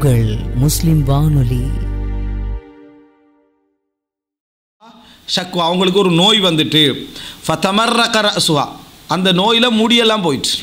உங்கள் முஸ்லிம் வானொலி ஷக்கு அவங்களுக்கு ஒரு நோய் வந்துட்டு ஃபத்தமர்ரக ரசுஹா அந்த நோயில் முடியெல்லாம் போயிடுச்சு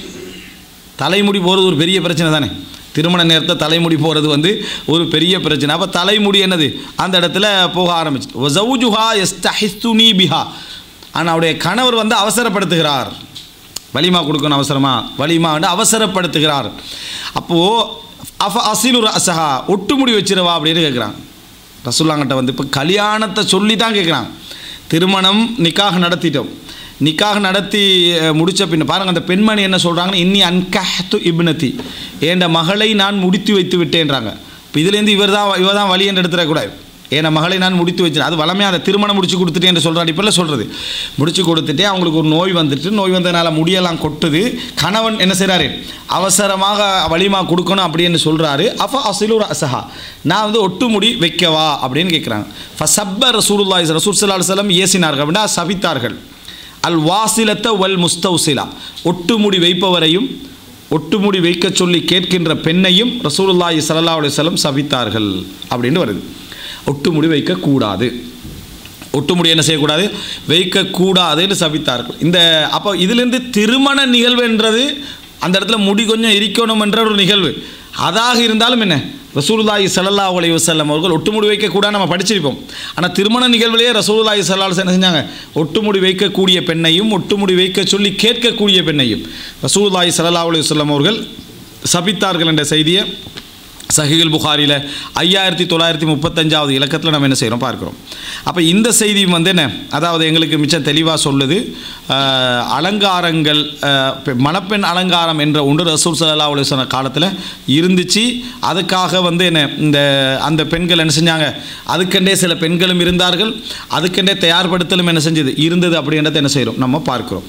தலைமுடி போகிறது ஒரு பெரிய பிரச்சனை தானே திருமண நேரத்தில் தலைமுடி போகிறது வந்து ஒரு பெரிய பிரச்சனை அப்போ தலைமுடி என்னது அந்த இடத்துல போக ஆரம்பிச்சு ஒசவுஜுஹா எஸ்தஹிஸ்துனி பிஹா ஆனால் அவருடைய கணவர் வந்து அவசரப்படுத்துகிறார் வலிமா கொடுக்கணும் அவசரமா வலிமா வந்து அவசரப்படுத்துகிறார் அப்போது அஃப அசிலு ரசஹா ஒட்டுமுடி வச்சிருவா அப்படின்னு கேட்குறாங்க ரசுல்லாங்கிட்ட வந்து இப்போ கல்யாணத்தை சொல்லி தான் கேட்குறாங்க திருமணம் நிக்காக நடத்திட்டோம் நிக்காக நடத்தி அஹ், முடிச்ச பின்ன பாருங்கள் அந்த பெண்மணி என்ன சொல்கிறாங்கன்னா இன்னி அன்கஹத்து இப்னதி என்ற மகளை நான் முடித்து வைத்து விட்டேன்றாங்க இப்போ இதுலேருந்து இவர் தான் இவர் தான் வழி என்று எடுத்துடக்கூடாது என் மகளை நான் முடித்து வச்சேன் அது வளமையாக அந்த திருமணம் முடிச்சு கொடுத்துட்டேன் என்று சொல்கிற அடிப்படையில் சொல்கிறது முடிச்சு கொடுத்துட்டே அவங்களுக்கு ஒரு நோய் வந்துட்டு நோய் வந்ததுனால முடியெல்லாம் கொட்டுது கணவன் என்ன செய்கிறாரு அவசரமாக வலிமா கொடுக்கணும் அப்படின்னு சொல்கிறாரு அஃப அசிலூர் அசஹா நான் வந்து ஒட்டு முடி வைக்கவா அப்படின்னு கேட்குறாங்க ஃபசப்ப ரசூலுல்லாஹி ரசூல் சல்லா அலுவலம் ஏசினார்கள் அப்படின்னா சபித்தார்கள் அல் வாசிலத்த வல் முஸ்தௌசிலா ஒட்டுமுடி வைப்பவரையும் ஒட்டுமுடி வைக்க சொல்லி கேட்கின்ற பெண்ணையும் ரசூலுல்லாஹி ஸல்லல்லாஹு அலைஹி வஸல்லம் சபித்தார்கள் அப்படின்னு வருது ஒட்டுமுடி வைக்கக்கூடாது ஒட்டுமுடி என்ன செய்யக்கூடாது வைக்கக்கூடாதுன்னு சபித்தார்கள் இந்த அப்போ இதிலிருந்து திருமண நிகழ்வுன்றது அந்த இடத்துல முடி கொஞ்சம் இருக்கணும் என்ற ஒரு நிகழ்வு அதாக இருந்தாலும் என்ன ரசூலுல்லாஹி ஸல்லல்லாஹு அலைஹி வஸல்லம் அவர்கள் ஒட்டுமுடி வைக்கக்கூடாது நம்ம படிச்சிருப்போம் ஆனால் திருமண நிகழ்விலேயே ரசூலுல்லாஹி ஸல்லல்லாஹு அலைஹி வஸல்லம் என்ன செஞ்சாங்க ஒட்டுமுடி வைக்கக்கூடிய பெண்ணையும் ஒட்டுமுடி வைக்க சொல்லி கேட்கக்கூடிய பெண்ணையும் ரசூலுல்லாஹி ஸல்லல்லாஹு அலைஹி வஸல்லம் அவர்கள் சபித்தார்கள் என்ற செய்தியை சஹிகுல் புகாரியில் ஐயாயிரத்தி தொள்ளாயிரத்தி முப்பத்தஞ்சாவது இலக்கத்தில் நம்ம என்ன செய்கிறோம் பார்க்குறோம் அப்போ இந்த செய்தி வந்து என்ன அதாவது எங்களுக்கு மிச்சம் தெளிவாக சொல்லுது ஆஹ், அலங்காரங்கள் ஆஹ், பெ- மணப்பெண் அலங்காரம் என்ற ஒன்று ரசூல் சல்லா அலுவலன காலத்தில் இருந்துச்சு அதுக்காக வந்து என்ன இந்த அந்த பெண்கள் என்ன செஞ்சாங்க அதுக்கெண்டே சில பெண்களும் இருந்தார்கள் அதுக்கெண்டே தயார்படுத்தலும் என்ன செஞ்சது இருந்தது அப்படின்றத என்ன செய்கிறோம் நம்ம பார்க்கிறோம்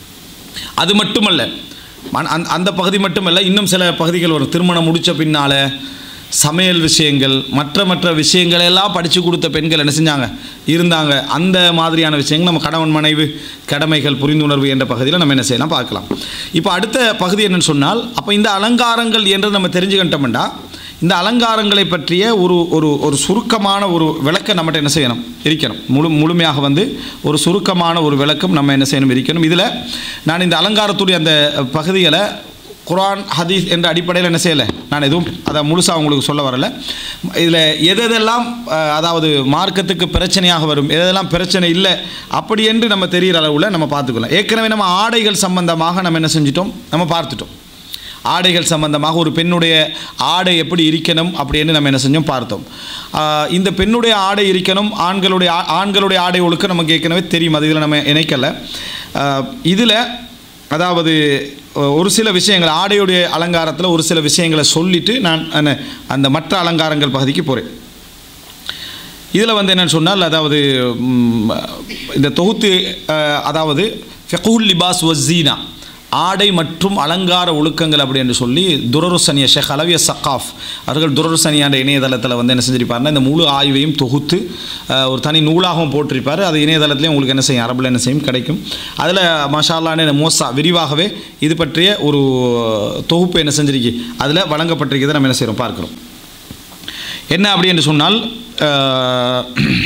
அது மட்டுமல்ல மன- அந்த அந்த பகுதி மட்டுமல்ல இன்னும் சில பகுதிகள் வரும் திருமணம் முடித்த பின்னால் சமையல் விஷயங்கள் மற்ற மற்ற விஷயங்கள் எல்லாம் படித்து கொடுத்த பெண்கள் என்ன செஞ்சாங்க இருந்தாங்க அந்த மாதிரியான விஷயங்கள் நம்ம கணவன் மனைவி கடமைகள் புரிந்துணர்வு என்ற பகுதியில் நம்ம என்ன செய்யலாம் பார்க்கலாம் இப்போ அடுத்த பகுதி என்னன்னு சொன்னால் அப்போ இந்த அலங்காரங்கள் என்று நம்ம தெரிஞ்சுக்கிட்டோம்னா இந்த அலங்காரங்களை பற்றிய ஒரு ஒரு ஒரு சுருக்கமான ஒரு விளக்கம் நம்மகிட்ட என்ன செய்யணும் இருக்கணும் முழு முழுமையாக வந்து ஒரு சுருக்கமான ஒரு விளக்கம் நம்ம என்ன செய்யணும் இருக்கணும் இதில் நான் இந்த அலங்காரத்துடைய அந்த பகுதிகளை குர்ஆன் ஹதீஸ் என்ற அடிப்படையில் என்ன செய்யலை நான் எதுவும் அதை முழுசாக உங்களுக்கு சொல்ல வரல இதில் எதெல்லாம் அஹ், அதாவது மார்க்கத்துக்கு பிரச்சனையாக வரும் எதெல்லாம் பிரச்சனை இல்லை அப்படி என்று நம்ம தெரிகிற அளவில் நம்ம பார்த்துக்கலாம் ஏற்கனவே நம்ம ஆடைகள் சம்பந்தமாக நம்ம என்ன செஞ்சிட்டோம் நம்ம பார்த்துட்டோம் ஆடைகள் சம்பந்தமாக ஒரு பெண்ணுடைய ஆடை எப்படி இருக்கணும் அப்படின்னு நம்ம என்ன செஞ்சோம் பார்த்தோம் ஆஹ் இந்த பெண்ணுடைய ஆடை இருக்கணும் ஆண்களுடைய ஆ- ஆண்களுடைய ஆடை ஒழுக்கம் நமக்கு ஏற்கனவே தெரியும் அது இதில் நம்ம இணைக்கலை இதில் அதாவது அஹ், ஒரு சில விஷயங்கள் ஆடையுடைய அலங்காரத்தில் ஒரு சில விஷயங்களை சொல்லிட்டு நான் அந்த- அந்த மற்ற அலங்காரங்கள் பகுதிக்கு போகிறேன் இதில் வந்து என்னன்னு சொன்னால் அதாவது ம், இந்த தொகுத்து அஹ், அதாவது ஃபெகுல் லிபாஸ் வஸ்ஸீனா ஆடை மற்றும் அலங்கார ஒழுக்கங்கள் அப்படி என்று சொல்லி துரருசனிய ஷேக் அலவிய சக்காஃப் அவர்கள் துரருசனியாண்ட இணையதளத்தில் வந்து என்ன செஞ்சிருப்பாருன்னா இந்த முழு ஆய்வையும் தொகுத்து அஹ், ஒரு தனி நூலாகவும் போட்டிருப்பார் அது இணையதளத்துலேயும் உங்களுக்கு என்ன செய்யும் அரபில் என்ன செய்யும் கிடைக்கும் அதில் மஷாலான மோசா விரிவாகவே இது பற்றிய ஒரு தொகுப்பு என்ன செஞ்சிருக்கு அதில் வழங்கப்பட்டிருக்கிறதை நம்ம என்ன செய்கிறோம் பார்க்குறோம் என்ன அப்படி என்று சொன்னால் அஹ்,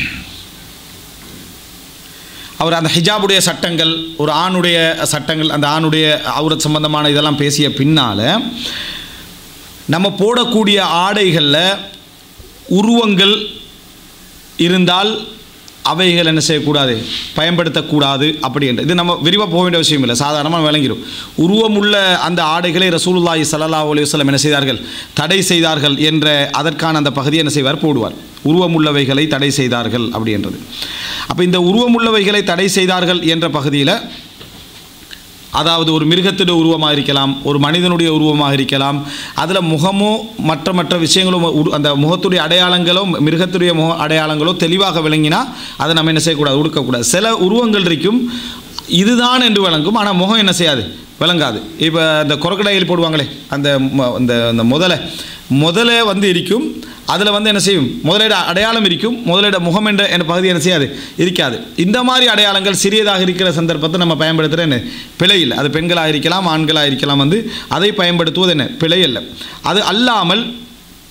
அவர் அந்த ஹிஜாபுடைய சட்டங்கள் ஒரு ஆணுடைய சட்டங்கள் அந்த ஆணுடைய அவுரத் சம்பந்தமான இதெல்லாம் பேசிய பின்னால் நம்ம போடக்கூடிய ஆடைகளில் உருவங்கள் இருந்தால் அவைகள் என்ன செய்யக்கூடாது பயன்படுத்தக்கூடாது அப்படி என்று இது நம்ம விரிவாக போக வேண்டிய விஷயம் இல்லை சாதாரணமாக விளங்கிடும் உருவமுள்ள அந்த ஆடைகளை ரசூலுல்லாஹி ஸல்லல்லாஹு அலைஹி வஸல்லம் என்ன செய்தார்கள் தடை செய்தார்கள் என்ற அதற்கான அந்த பகுதியை என்ன செய்வார் போடுவார் உருவமுள்ளவைகளை தடை செய்தார்கள் அப்படின்றது அப்போ இந்த உருவமுள்ளவைகளை தடை செய்தார்கள் என்ற பகுதியில் அதாவது ஒரு மிருகத்துடைய உருவமாக இருக்கலாம் ஒரு மனிதனுடைய உருவமாக இருக்கலாம் அதில் முகமோ மற்ற மற்ற விஷயங்களும் உரு- அந்த முகத்துடைய அடையாளங்களோ மிருகத்துடைய முக அடையாளங்களோ தெளிவாக விளங்கினா அதை நம்ம என்ன செய்யக்கூடாது உடுக்கக்கூடாது சில உருவங்கள் இருக்கும் இதுதான் என்று விளங்கும் ஆனால் முகம் என்ன செய்யாது விளங்காது இப்போ இந்த கொரக்கடையில் போடுவாங்களே அந்த ம- அந்த அந்த முதலை முதலை வந்து இருக்கும் அதில் வந்து என்ன செய்யும் முதலிட அடையாளம் இருக்கும் முதலிட முகம் என்ற என்ற பகுதி என்ன செய்யாது இருக்காது இந்த மாதிரி அடையாளங்கள் சிறியதாக இருக்கிற சந்தர்ப்பத்தை நம்ம பயன்படுத்துகிற என்ன பிழை இல்லை அது பெண்களாக இருக்கலாம் ஆண்களாக இருக்கலாம் வந்து அதை பயன்படுத்துவது என்ன பிழை இல்லை அது அல்லாமல்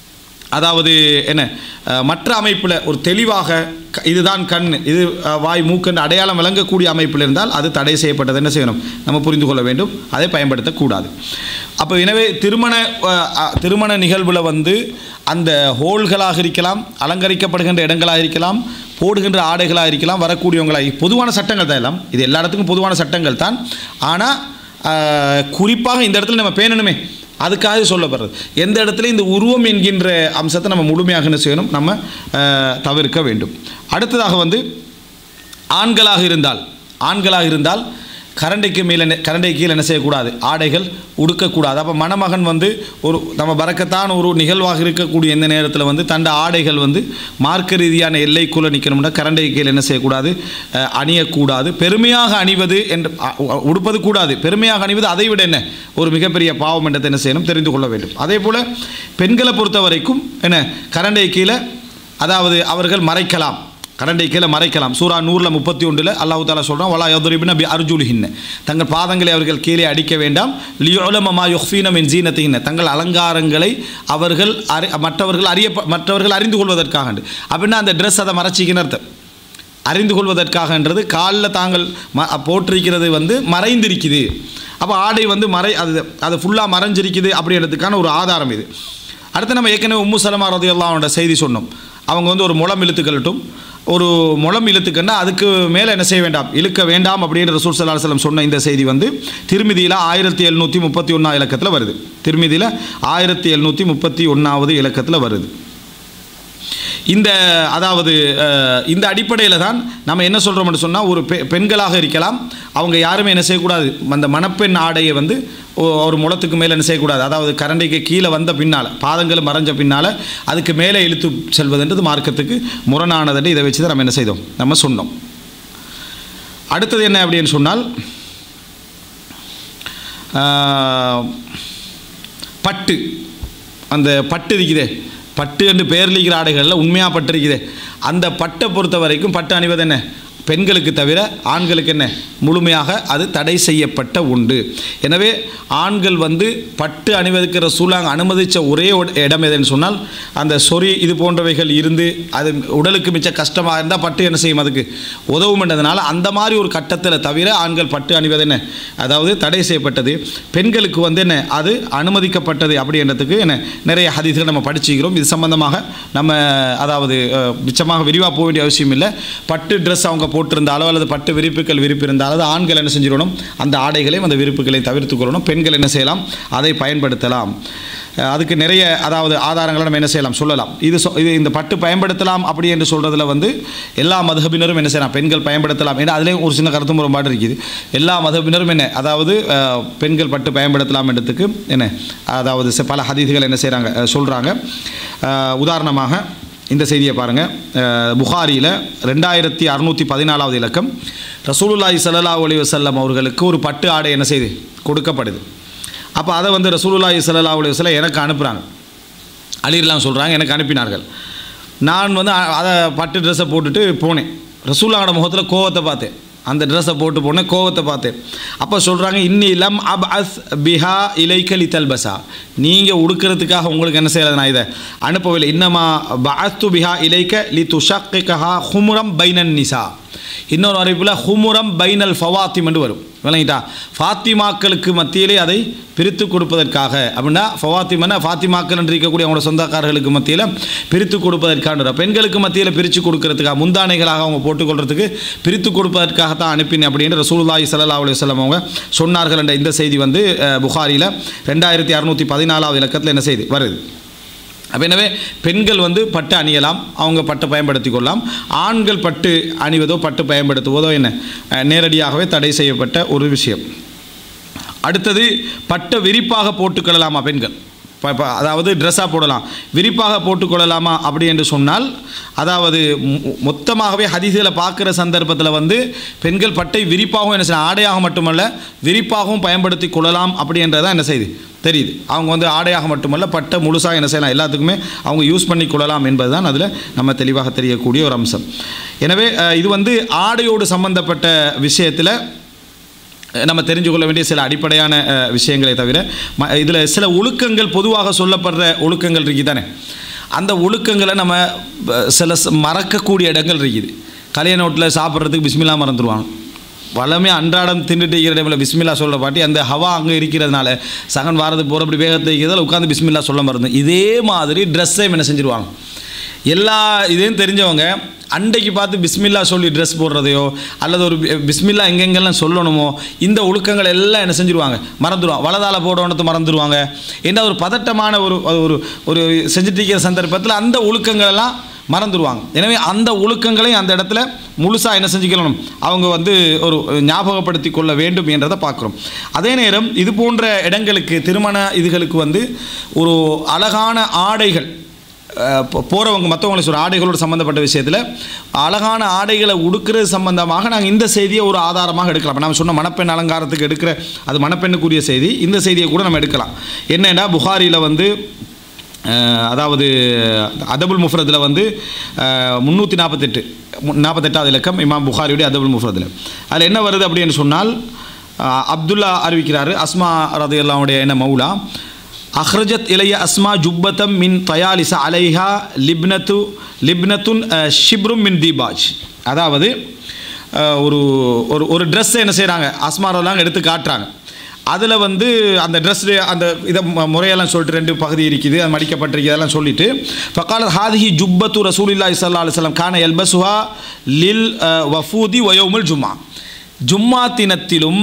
அதாவது என்ன அஹ், மற்ற அமைப்பில் ஒரு தெளிவாக க- இதுதான் கண் இது அஹ், வாய் மூக்கன் அடையாளம் விளங்கக்கூடிய அமைப்பில் இருந்தால் அது தடை செய்யப்பட்டது என்ன செய்யணும் நம்ம புரிந்து கொள்ள வேண்டும் அதை பயன்படுத்தக்கூடாது அப்போ எனவே திருமண அஹ், அஹ், திருமண நிகழ்வில் வந்து அந்த ஹோல்களாக இருக்கலாம் அலங்கரிக்கப்படுகின்ற இடங்களாக இருக்கலாம் போடுகின்ற ஆடைகளாக இருக்கலாம் வரக்கூடியவங்களாக பொதுவான சட்டங்கள் தான் எல்லாம் இது எல்லா இடத்துக்கும் பொதுவான சட்டங்கள் தான் ஆனால் குறிப்பாக இந்த இடத்துல நம்ம பேணணுமே அதுக்காக இது சொல்லப்படுறது எந்த இடத்துல இந்த உருவம் என்கின்ற அம்சத்தை நம்ம முழுமையாக என்ன செய்யணும் நம்ம அஹ், தவிர்க்க வேண்டும் அடுத்ததாக வந்து ஆண்களாக இருந்தால் ஆண்களாக இருந்தால் கரண்டைக்கு மேலே நெ- கரண்டை கீழே என்ன செய்யக்கூடாது ஆடைகள் உடுக்கக்கூடாது அப்போ மணமகன் வந்து ஒரு நம்ம பறக்கத்தான் ஒரு நிகழ்வாக இருக்கக்கூடிய இந்த நேரத்தில் வந்து தண்ட ஆடைகள் வந்து மார்க்க ரீதியான எல்லைக்குள்ளே நிற்கணும்னா கரண்டை கீழே என்ன செய்யக்கூடாது அஹ், அணியக்கூடாது பெருமையாக அணிவது என்று அ- உ- உடுப்பது கூடாது பெருமையாக அணிவது அதை விட என்ன ஒரு மிகப்பெரிய பாவம் என்றதை என்ன செய்யணும் தெரிந்து கொள்ள வேண்டும் அதே போல் பெண்களை பொறுத்த வரைக்கும் என்ன கரண்டை கீழே அதாவது அவர்கள் மறைக்கலாம் கரண்டை கீழே மறைக்கலாம் சூரா நூறில் முப்பத்தி ஒன்றில் அல்லாஹு தாலா சொல்கிறான் வலா யதுரிபின் பி அர்ஜுலுஹின்ன தங்கள் பாதங்களை அவர்கள் கீழே அடிக்க வேண்டாம் லியோலமமா யுஃபீன மின் ஜீனத்தின் தங்கள் அலங்காரங்களை அவர்கள் அறி மற்றவர்கள் அறிய மற்றவர்கள் அறிந்து கொள்வதற்காக அப்படின்னா அந்த ட்ரெஸ் அதை மறைச்சிக்கின்னு அர்த்தம் அறிந்து கொள்வதற்காகன்றது காலில் தாங்கள் ம போட்டிருக்கிறது வந்து மறைந்திருக்குது அப்போ ஆடை வந்து மறை அது அது ஃபுல்லாக மறைஞ்சிருக்குது அப்படின்றதுக்கான ஒரு ஆதாரம் இது அடுத்து நம்ம ஏற்கனவே உம்மு சலமா ரதியல்லாவோட செய்தி சொன்னோம் அவங்க வந்து ஒரு முளம் இழுத்துக்கலட்டும் ஒரு முளம் இழுத்துக்கன்னா அதுக்கு மேலே என்ன செய்ய வேண்டாம் இழுக்க வேண்டாம் அப்படின்ற ரசூல் சல்லா செல்லம் சொன்ன இந்த செய்தி வந்து திருமதியில் ஆயிரத்தி எழுநூற்றி முப்பத்தி ஒன்றாம் இலக்கத்தில் வருது திருமதியில் ஆயிரத்தி எழுநூற்றி முப்பத்தி ஒன்றாவது இலக்கத்தில் வருது இந்த அதாவது அஹ், இந்த அடிப்படையில் தான் நம்ம என்ன சொல்கிறோம்னு சொன்னால் ஒரு பெ பெண்களாக இருக்கலாம் அவங்க யாருமே என்ன செய்யக்கூடாது அந்த மணப்பெண் ஆடையை வந்து ஒ- ஒரு முளத்துக்கு மேலே என்ன செய்யக்கூடாது அதாவது கரண்டைக்கு கீழே வந்த பின்னால் பாதங்கள் மறைஞ்ச பின்னால் அதுக்கு மேலே இழுத்து செல்வதுன்றது மார்க்கத்துக்கு முரணானதுன்னு இதை வச்சு தான் நம்ம என்ன செய்தோம் நம்ம சொன்னோம் அடுத்தது என்ன அப்படின்னு சொன்னால் ஆஹ், பட்டு அந்த பட்டு இருக்குதே பட்டு என்று பெயர்லிக்கிற ஆடைகளில் உண்மையாக பட்டு இருக்குதே அந்த பட்டை பொறுத்த வரைக்கும் பட்டு அணிவது என்ன பெண்களுக்கு தவிர ஆண்களுக்கு என்ன முழுமையாக அது தடை செய்யப்பட்ட உண்டு எனவே ஆண்கள் வந்து பட்டு அணிவதற்கு ரசூலாங்க அனுமதித்த ஒரே ஒரு இடம் எதுன்னு சொன்னால் அந்த சொறி இது போன்றவைகள் இருந்து அது உடலுக்கு மிச்ச கஷ்டமாக இருந்தால் பட்டு என்ன செய்யும் அதுக்கு உதவும்ன்றதுனால அந்த மாதிரி ஒரு கட்டத்தில் தவிர ஆண்கள் பட்டு அணிவது என்ன அதாவது தடை செய்யப்பட்டது பெண்களுக்கு வந்து என்ன அது அனுமதிக்கப்பட்டது அப்படின்றதுக்கு என்ன நிறைய ஹதீஸ்கள் நம்ம படிச்சுக்கிறோம் இது சம்பந்தமாக நம்ம அதாவது அஹ், மிச்சமாக விரிவாக போக வேண்டிய அவசியம் இல்லை பட்டு ட்ரெஸ் அவங்க போட்டிருந்தாலோ அல்லது பட்டு விரிப்புகள் விரிப்பு இருந்தாலோ அது ஆண்கள் என்ன செஞ்சிடணும் அந்த ஆடைகளையும் அந்த விரிப்புகளை தவிர்த்து கொள்ளணும் பெண்கள் என்ன செய்யலாம் அதை பயன்படுத்தலாம் அஹ், அதுக்கு நிறைய அதாவது ஆதாரங்களை நம்ம என்ன செய்யலாம் சொல்லலாம் இது சொ- இது இந்த பட்டு பயன்படுத்தலாம் அப்படி என்று சொல்கிறதுல வந்து எல்லா மதபினரும் என்ன செய்யலாம் பெண்கள் பயன்படுத்தலாம் ஏன்னா அதுலேயும் ஒரு சின்ன கருத்து முரண்பாடு இருக்குது எல்லா மதபினரும் என்ன அதாவது அஹ், பெண்கள் பட்டு பயன்படுத்தலாம் என்றதுக்கு என்ன அதாவது சில பல ஹதீதுகள் என்ன செய்கிறாங்க சொல்கிறாங்க உதாரணமாக இந்த செய்தியை பாருங்கள் புகாரியில் ரெண்டாயிரத்தி அறுநூற்றி பதினாலாவது இலக்கம் ரசூலுல்லாஹி ஸல்லல்லாஹு அலைஹி வஸல்லம் அவர்களுக்கு ஒரு பட்டு ஆடை என்ன செய்து கொடுக்கப்படுது அப்போ அதை வந்து ரசூலுல்லாஹி ஸல்லல்லாஹு அலைஹி வஸல்லம் எனக்கு அனுப்புகிறாங்க அலிர்லாம் சொல்கிறாங்க எனக்கு அனுப்பினார்கள் நான் வந்து அ- அதை பட்டு ட்ரெஸ்ஸை போட்டுட்டு போனேன் ரசூல்லாவோட முகத்தில் கோவத்தை பார்த்தேன் அந்த ட்ரெஸ்ஸை போட்டு போனேன் கோவத்தை பார்த்தேன் அப்போ சொல்கிறாங்க இன்னி லம் அப் அஸ் பிஹா இலைக்கலி தல்பசா நீங்கள் உடுக்கிறதுக்காக உங்களுக்கு என்ன செய்யறது நான் இதை அனுப்பவில்லை இன்னமா பஅஸ்து பிஹா இலைக்க லி துஷக்கிகஹா ஹுமுரம் பைனன் நிசா இன்னொரு அறிவிப்பில் ஹுமுரம் பைனல் ஃபவாத்திம் என்று வரும் விளங்கிட்டா ஃபாத்திமாக்களுக்கு மத்தியிலே அதை பிரித்து கொடுப்பதற்காக அப்படின்னா ஃபவாத்திமன்னா ஃபாத்திமாக்கள் என்று இருக்கக்கூடிய அவங்களோட சொந்தக்காரர்களுக்கு மத்தியில் பிரித்து கொடுப்பதற்கான பெண்களுக்கு மத்தியில் பிரித்து கொடுக்கறதுக்காக முந்தானைகளாக அவங்க போட்டுக்கொள்றதுக்கு பிரித்து கொடுப்பதற்காக தான் அனுப்பினேன் அப்படின்னு ரசூலுல்லாஹி ஸல்லல்லாஹு அலைஹி வஸல்லம் அவங்க சொன்னார்கள் என்ற இந்த செய்தி வந்து அஹ், புகாரியில் ரெண்டாயிரத்தி அறுநூற்றி பதினாலாவது இலக்கத்தில் என்ன செய்தி வருது அப்போ எனவே பெண்கள் வந்து பட்டு அணியலாம் அவங்க பட்டு பயன்படுத்தி கொள்ளலாம் ஆண்கள் பட்டு அணிவதோ பட்டு பயன்படுத்துவதோ என்ன அஹ், நேரடியாகவே தடை செய்யப்பட்ட ஒரு விஷயம் அடுத்தது பட்டை விரிப்பாக போட்டுக்கொள்ளலாமா பெண்கள் ப- ப- அதாவது ட்ரெஸ்ஸாக போடலாம் விரிப்பாக போட்டுக்கொள்ளலாமா அப்படி என்று சொன்னால் அதாவது மொ- மொத்தமாகவே ஹதீஸில் பார்க்குற சந்தர்ப்பத்தில் வந்து பெண்கள் பட்டை விரிப்பாகவும் என்ன செய்யலாம் ஆடையாக மட்டுமல்ல விரிப்பாகவும் பயன்படுத்தி கொள்ளலாம் அப்படின்றதான் என்ன செய்யுது தெரியுது அவங்க வந்து ஆடையாக மட்டுமல்ல பட்டை முழுசாக என்ன செய்யலாம் எல்லாத்துக்குமே அவங்க யூஸ் பண்ணி கொள்ளலாம் என்பது தான் அதில் நம்ம தெளிவாக தெரியக்கூடிய ஒரு அம்சம் எனவே அஹ், இது வந்து ஆடையோடு சம்பந்தப்பட்ட விஷயத்தில் நம்ம தெரிஞ்சு கொள்ள வேண்டிய சில அடிப்படையான அஹ், விஷயங்களை தவிர ம இதில் சில ஒழுக்கங்கள் பொதுவாக சொல்லப்படுற ஒழுக்கங்கள் இருக்கு தானே அந்த ஒழுக்கங்களை நம்ம அஹ், சில ச- மறக்கக்கூடிய இடங்கள் இருக்குது கல்யாண வீட்டில் சாப்பிட்றதுக்கு பிஸ்மில்லா மறந்துடுவாங்க வளமே அன்றாடம் தின்னுட்டு இருக்கிற டைமில் பிஸ்மில்லா சொல்கிற பாட்டி அந்த ஹவா அங்கே இருக்கிறதுனால சகன் வாரது போகிற அப்படி வேகத்தை இருக்கிறதால உட்காந்து பிஸ்மில்லா சொல்ல மறந்து இதே மாதிரி ட்ரெஸ்ஸையும் என்ன செஞ்சிருவாங்க எல்லா இதையும் தெரிஞ்சவங்க அண்டைக்கு பார்த்து பிஸ்மில்லா சொல்லி ட்ரெஸ் போடுறதையோ அல்லது ஒரு பி- பிஸ்மில்லா எங்கெங்கெல்லாம் சொல்லணுமோ இந்த ஒழுக்கங்கள் எல்லாம் என்ன செஞ்சிருவாங்க மறந்துடுவாங்க வலதால போடணுத்து மறந்துடுவாங்க என்ன ஒரு பதட்டமான ஒரு அது ஒரு ஒரு செஞ்சுட்டு இருக்கிற சந்தர்ப்பத்தில் அந்த ஒழுக்கங்கள் எல்லாம் மறந்துடுவாங்க எனவே அந்த ஒழுக்கங்களையும் அந்த இடத்துல முழுசாக என்ன செஞ்சுக்கணும் அவங்க வந்து ஒரு ஞாபகப்படுத்தி கொள்ள வேண்டும் என்றதை பார்க்குறோம் அதே நேரம் இது போன்ற இடங்களுக்கு திருமண இதுகளுக்கு வந்து ஒரு அழகான ஆடைகள் போகிறவங்க மற்றவங்களை சொல்கிற ஆடைகளோடு சம்மந்தப்பட்ட விஷயத்தில் அழகான ஆடைகளை உடுக்கிறது சம்பந்தமாக நாங்கள் இந்த செய்தியை ஒரு ஆதாரமாக எடுக்கலாம் நம்ம சொன்ன மணப்பெண் அலங்காரத்துக்கு எடுக்கிற அது மணப்பெண்ணுக்குரிய செய்தி இந்த செய்தியை கூட நம்ம எடுக்கலாம் என்னென்னா புகாரியில் வந்து அஹ், அதாவது அதபுல் முஃப்ரதில் வந்து முந்நூற்றி நாற்பத்தெட்டு நாற்பத்தெட்டாவது இலக்கம் இமாம் புகாரியுடைய அதபுல் முஃப்ரதில் அதில் என்ன வருது அப்படின்னு சொன்னால் அஹ், அப்துல்லா அறிவிக்கிறாரு அஸ்மா ரதையல்லாவுடைய என்ன மௌலா அஹ்ரஜத் இலைய அஸ்மா ஜுப்பத்தம் மின் தயாலிச அலைஹா லிப்னத்து லிப்னத்துன் அஹ், ஷிப்ரும் மின் தீபாஜ் அதாவது அஹ், ஒரு ஒரு ஒரு ட்ரெஸ்ஸை என்ன செய்கிறாங்க அஸ்மாரெல்லாம் எடுத்து காட்டுறாங்க அதில் வந்து அந்த ட்ரெஸ் அந்த இதை மு- முறையெல்லாம் சொல்லிட்டு ரெண்டு பகுதி இருக்குது அது மடிக்கப்பட்டிருக்கு அதெல்லாம் சொல்லிட்டு ஃபக்கால ஹாதிஹி ஜுப்பத்து ரசூலில்லா சல்லா அலுவலம் கான எல்பசுஹா லில் அஹ், வஃபூதி வயோமுல் ஜும்மா ஜும்மா தினத்திலும்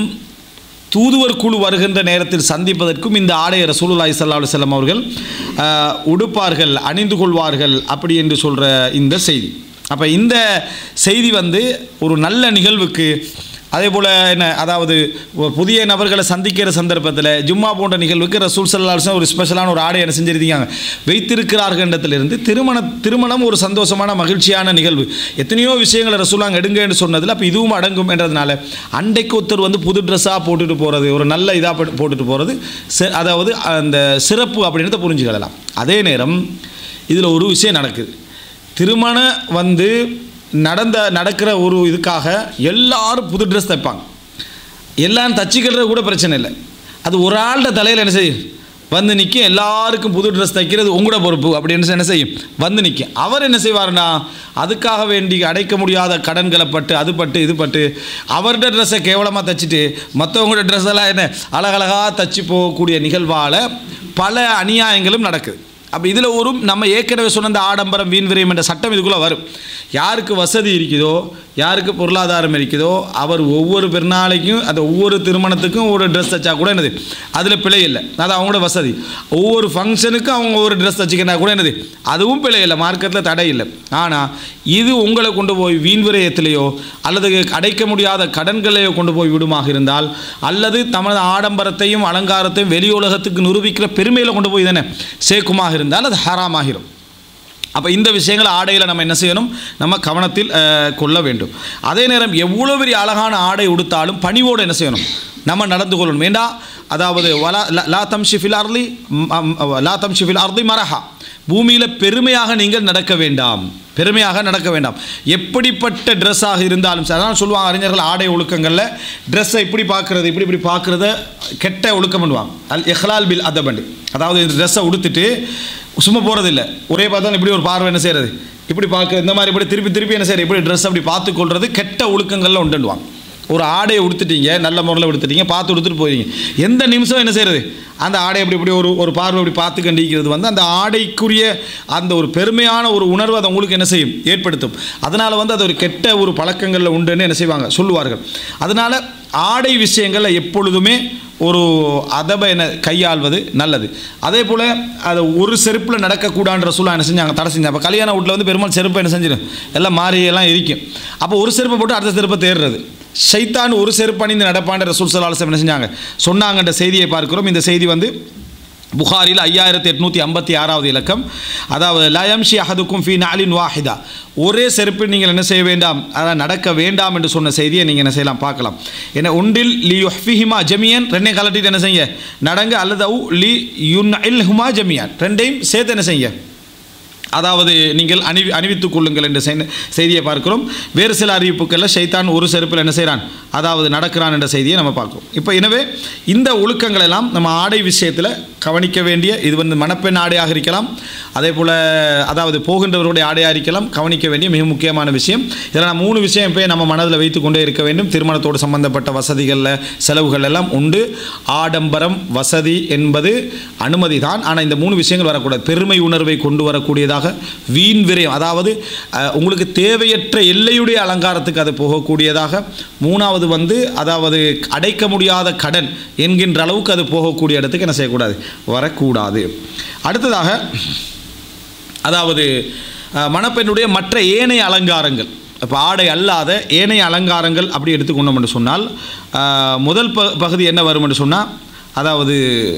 தூதுவர் குழு வருகின்ற நேரத்தில் சந்திப்பதற்கும் இந்த ஆடையை ரசூலுல்லாஹி ஸல்லல்லாஹு அலைஹி வஸல்லம் அவர்கள் அஹ், உடுப்பார்கள் அணிந்து கொள்வார்கள் அப்படி என்று சொல்கிற இந்த செய்தி அப்போ இந்த செய்தி வந்து ஒரு நல்ல நிகழ்வுக்கு அதே போல் என்ன அதாவது ஒரு புதிய நபர்களை சந்திக்கிற சந்தர்ப்பத்தில் ஜும்மா போன்ற நிகழ்வுக்கு ரசூல் சல்லா அலுவலம் ஒரு ஸ்பெஷலான ஒரு ஆடை என்ன செஞ்சிருக்காங்க வைத்திருக்கிறார்களிடத்திலிருந்து திருமண திருமணம் ஒரு சந்தோஷமான மகிழ்ச்சியான நிகழ்வு எத்தனையோ விஷயங்களை ரசூலாங்க எடுங்கன்னு சொன்னதில் அப்போ இதுவும் அடங்கும் என்றதுனால அண்டைக்கு ஒருத்தர் வந்து புது ட்ரெஸ்ஸாக போட்டுட்டு போகிறது ஒரு நல்ல இதாக போட்டுட்டு போகிறது சி- அதாவது அந்த சிறப்பு அப்படின்றத புரிஞ்சுக்கலாம் அதே நேரம் இதில் ஒரு விஷயம் நடக்குது திருமண வந்து நடந்த நடக்கிற ஒரு இதுக்காக எல்லாரும் புது ட்ரெஸ் தைப்பாங்க எல்லாம் தச்சுக்கிறது கூட பிரச்சனை இல்லை அது ஒரு ஆள்கிட்ட தலையில் என்ன செய்யும் வந்து நிற்கும் எல்லாருக்கும் புது ட்ரெஸ் தைக்கிறது உங்களோட பொறுப்பு அப்படின்னு என்ன செய்யும் வந்து நிற்கும் அவர் என்ன செய்வாருன்னா அதுக்காக வேண்டி அடைக்க முடியாத கடன்களை பட்டு அது பட்டு இது பட்டு அவர்கிட்ட ட்ரெஸ்ஸை கேவலமாக தைச்சிட்டு மற்றவங்களோட ட்ரெஸ் எல்லாம் என்ன அழகழகாக தச்சு போகக்கூடிய நிகழ்வால் பல அநியாயங்களும் நடக்குது அப்போ இதில் ஒரு நம்ம ஏற்கனவே சொன்ன அந்த ஆடம்பரம் வீண் விரயம் என்ற சட்டம் இதுக்குள்ளே வரும் யாருக்கு வசதி இருக்குதோ யாருக்கு பொருளாதாரம் இருக்குதோ அவர் ஒவ்வொரு பெருநாளைக்கும் அந்த ஒவ்வொரு திருமணத்துக்கும் ஒரு ட்ரெஸ் தைச்சா கூட என்னது அதில் பிழை இல்லை அது அவங்களோட வசதி ஒவ்வொரு ஃபங்க்ஷனுக்கும் அவங்க ஒரு ட்ரெஸ் தைச்சிக்கினா கூட என்னது அதுவும் பிழை இல்லை மார்க்கெட்டில் தடை இல்லை ஆனால் இது உங்களை கொண்டு போய் வீண் விரயத்திலேயோ அல்லது அடைக்க முடியாத கடன்களையோ கொண்டு போய் விடுமாக இருந்தால் அல்லது தமது ஆடம்பரத்தையும் அலங்காரத்தையும் வெளி உலகத்துக்கு நிரூபிக்கிற பெருமையில் கொண்டு போய் தானே சேர்க்குமாக இருந்தால் அது ஹராமாகிரும் அப்போ இந்த விஷயங்களை ஆடையில் நம்ம என்ன செய்யணும் நம்ம கவனத்தில் அஹ், கொள்ள வேண்டும் அதே நேரம் எவ்வளோ பெரிய அழகான ஆடை உடுத்தாலும் பணிவோடு என்ன செய்யணும் நம்ம நடந்து கொள்ளணும் ஏண்டா அதாவது வலா லா- லா தம்ஷிஃபில் அர்லி ம், அம், லா தம்ஷிஃபில் அர்லி மரஹா பூமியில் பெருமையாக நீங்கள் நடக்க வேண்டாம் பெருமையாக நடக்க வேண்டாம் எப்படிப்பட்ட ட்ரெஸ்ஸாக இருந்தாலும் சரி அதான் சொல்லுவாங்க அறிஞர்கள் ஆடை ஒழுக்கங்களில் ட்ரெஸ்ஸை இப்படி பார்க்குறது இப்படி இப்படி பார்க்குறத கெட்ட ஒழுக்கம் பண்ணுவாங்க அல் இஹ்லால் பில் அதபண்டு அதாவது இந்த ட்ரெஸ்ஸை உடுத்துட்டு சும்மா போகிறதில்ல ஒரே பார்த்தா இப்படி ஒரு பார்வை என்ன செய்கிறது இப்படி பார்க்க இந்த மாதிரி இப்படி திருப்பி திருப்பி என்ன செய்யறது இப்படி ட்ரெஸ் அப்படி பார்த்து கொள்வது கெட்ட ஒழுக்கங்களில் உண்டுடுவாங்க ஒரு ஆடையை உடுத்துட்டீங்க நல்ல முறையில் உடுத்துட்டீங்க பார்த்து உடுத்துட்டு போயிருங்க எந்த நிமிஷம் என்ன செய்கிறது அந்த ஆடை அப்படி இப்படி ஒரு ஒரு பார்வை அப்படி பார்த்து கண்டிக்கிறது வந்து அந்த ஆடைக்குரிய அந்த ஒரு பெருமையான ஒரு உணர்வு அதை உங்களுக்கு என்ன செய்யும் ஏற்படுத்தும் அதனால் வந்து அது ஒரு கெட்ட ஒரு பழக்கங்களில் உண்டுன்னு என்ன செய்வாங்க சொல்லுவார்கள் அதனால் ஆடை விஷயங்களில் எப்பொழுதுமே ஒரு அதபை என்ன கையாள்வது நல்லது அதே போல் அது ஒரு செருப்பில் நடக்கக்கூடாதுன்ற சூழல் என்ன செஞ்சாங்க தடை செஞ்சாங்க அப்போ கல்யாண வீட்டில் வந்து பெருமாள் செருப்பை என்ன செஞ்சிடும் எல்லாம் மாறி எல்லாம் இருக்கும் அப்போ ஒரு செருப்பை போட்டு அடுத்த செருப்பை தேடுறது ஷைத்தான் ஒரு செருப்பு அணிந்து நடப்பான்ற ரசூல் சலாஹம் என்ன செஞ்சாங்க சொன்னாங்கன்ற செய்தியை பார்க்கிறோம் இந்த செய்தி வந்து புகாரில் ஐயாயிரத்தி எட்நூற்றி ஐம்பத்தி ஆறாவது இலக்கம் அதாவது லயம்ஷி அஹதுக்கும் ஃபி நாலின் வாஹிதா ஒரே செருப்பில் நீங்கள் என்ன செய்ய வேண்டாம் அதான் நடக்க வேண்டாம் என்று சொன்ன செய்தியை நீங்கள் என்ன செய்யலாம் பார்க்கலாம் என்ன ஒன்றில் லி யுஹ்ஃபிஹிமா ஜமியன் ரெண்டையும் கலட்டிட்டு என்ன செய்ய நடங்க அல்லது அவு லி யுன் இல் ஹுமா ஜமியான் ரெண்டையும் சேர்த்து என்ன செய்ய அதாவது நீங்கள் அணிவி அணிவித்துக் கொள்ளுங்கள் என்ற செய்- செய்தியை பார்க்கிறோம் வேறு சில அறிவிப்புகளில் ஷைத்தான் ஒரு செருப்பில் என்ன செய்கிறான் அதாவது நடக்கிறான் என்ற செய்தியை நம்ம பார்க்கிறோம் இப்போ எனவே இந்த ஒழுக்கங்கள் எல்லாம் நம்ம ஆடை விஷயத்தில் கவனிக்க வேண்டிய இது வந்து மணப்பெண் ஆடையாக இருக்கலாம் அதே போல் அதாவது போகின்றவருடைய ஆடையாக இருக்கலாம் கவனிக்க வேண்டிய மிக முக்கியமான விஷயம் இதில் நான் மூணு விஷயம் இப்போ நம்ம மனதில் வைத்து கொண்டே இருக்க வேண்டும் திருமணத்தோடு சம்பந்தப்பட்ட வசதிகளில் செலவுகள் எல்லாம் உண்டு ஆடம்பரம் வசதி என்பது அனுமதி தான் ஆனால் இந்த மூணு விஷயங்கள் வரக்கூடாது பெருமை உணர்வை கொண்டு வரக்கூடியதாக வீண் விரயம் அதாவது அஹ், உங்களுக்கு தேவையற்ற எல்லையுடைய அலங்காரத்துக்கு அது போகக்கூடியதாக மூணாவது வந்து அதாவது அடைக்க முடியாத கடன் என்கின்ற அளவுக்கு அது போகக்கூடிய இடத்துக்கு என்ன செய்யக்கூடாது வரக்கூடாது அடுத்ததாக அதாவது அஹ், மணப்பெண்ணுடைய மற்ற ஏனைய அலங்காரங்கள் இப்போ ஆடை அல்லாத ஏனைய அலங்காரங்கள் அப்படி எடுத்துக்கொண்டோம் என்று சொன்னால் அஹ், முதல் ப பகுதி என்ன வரும் என்று சொன்னால் அதாவது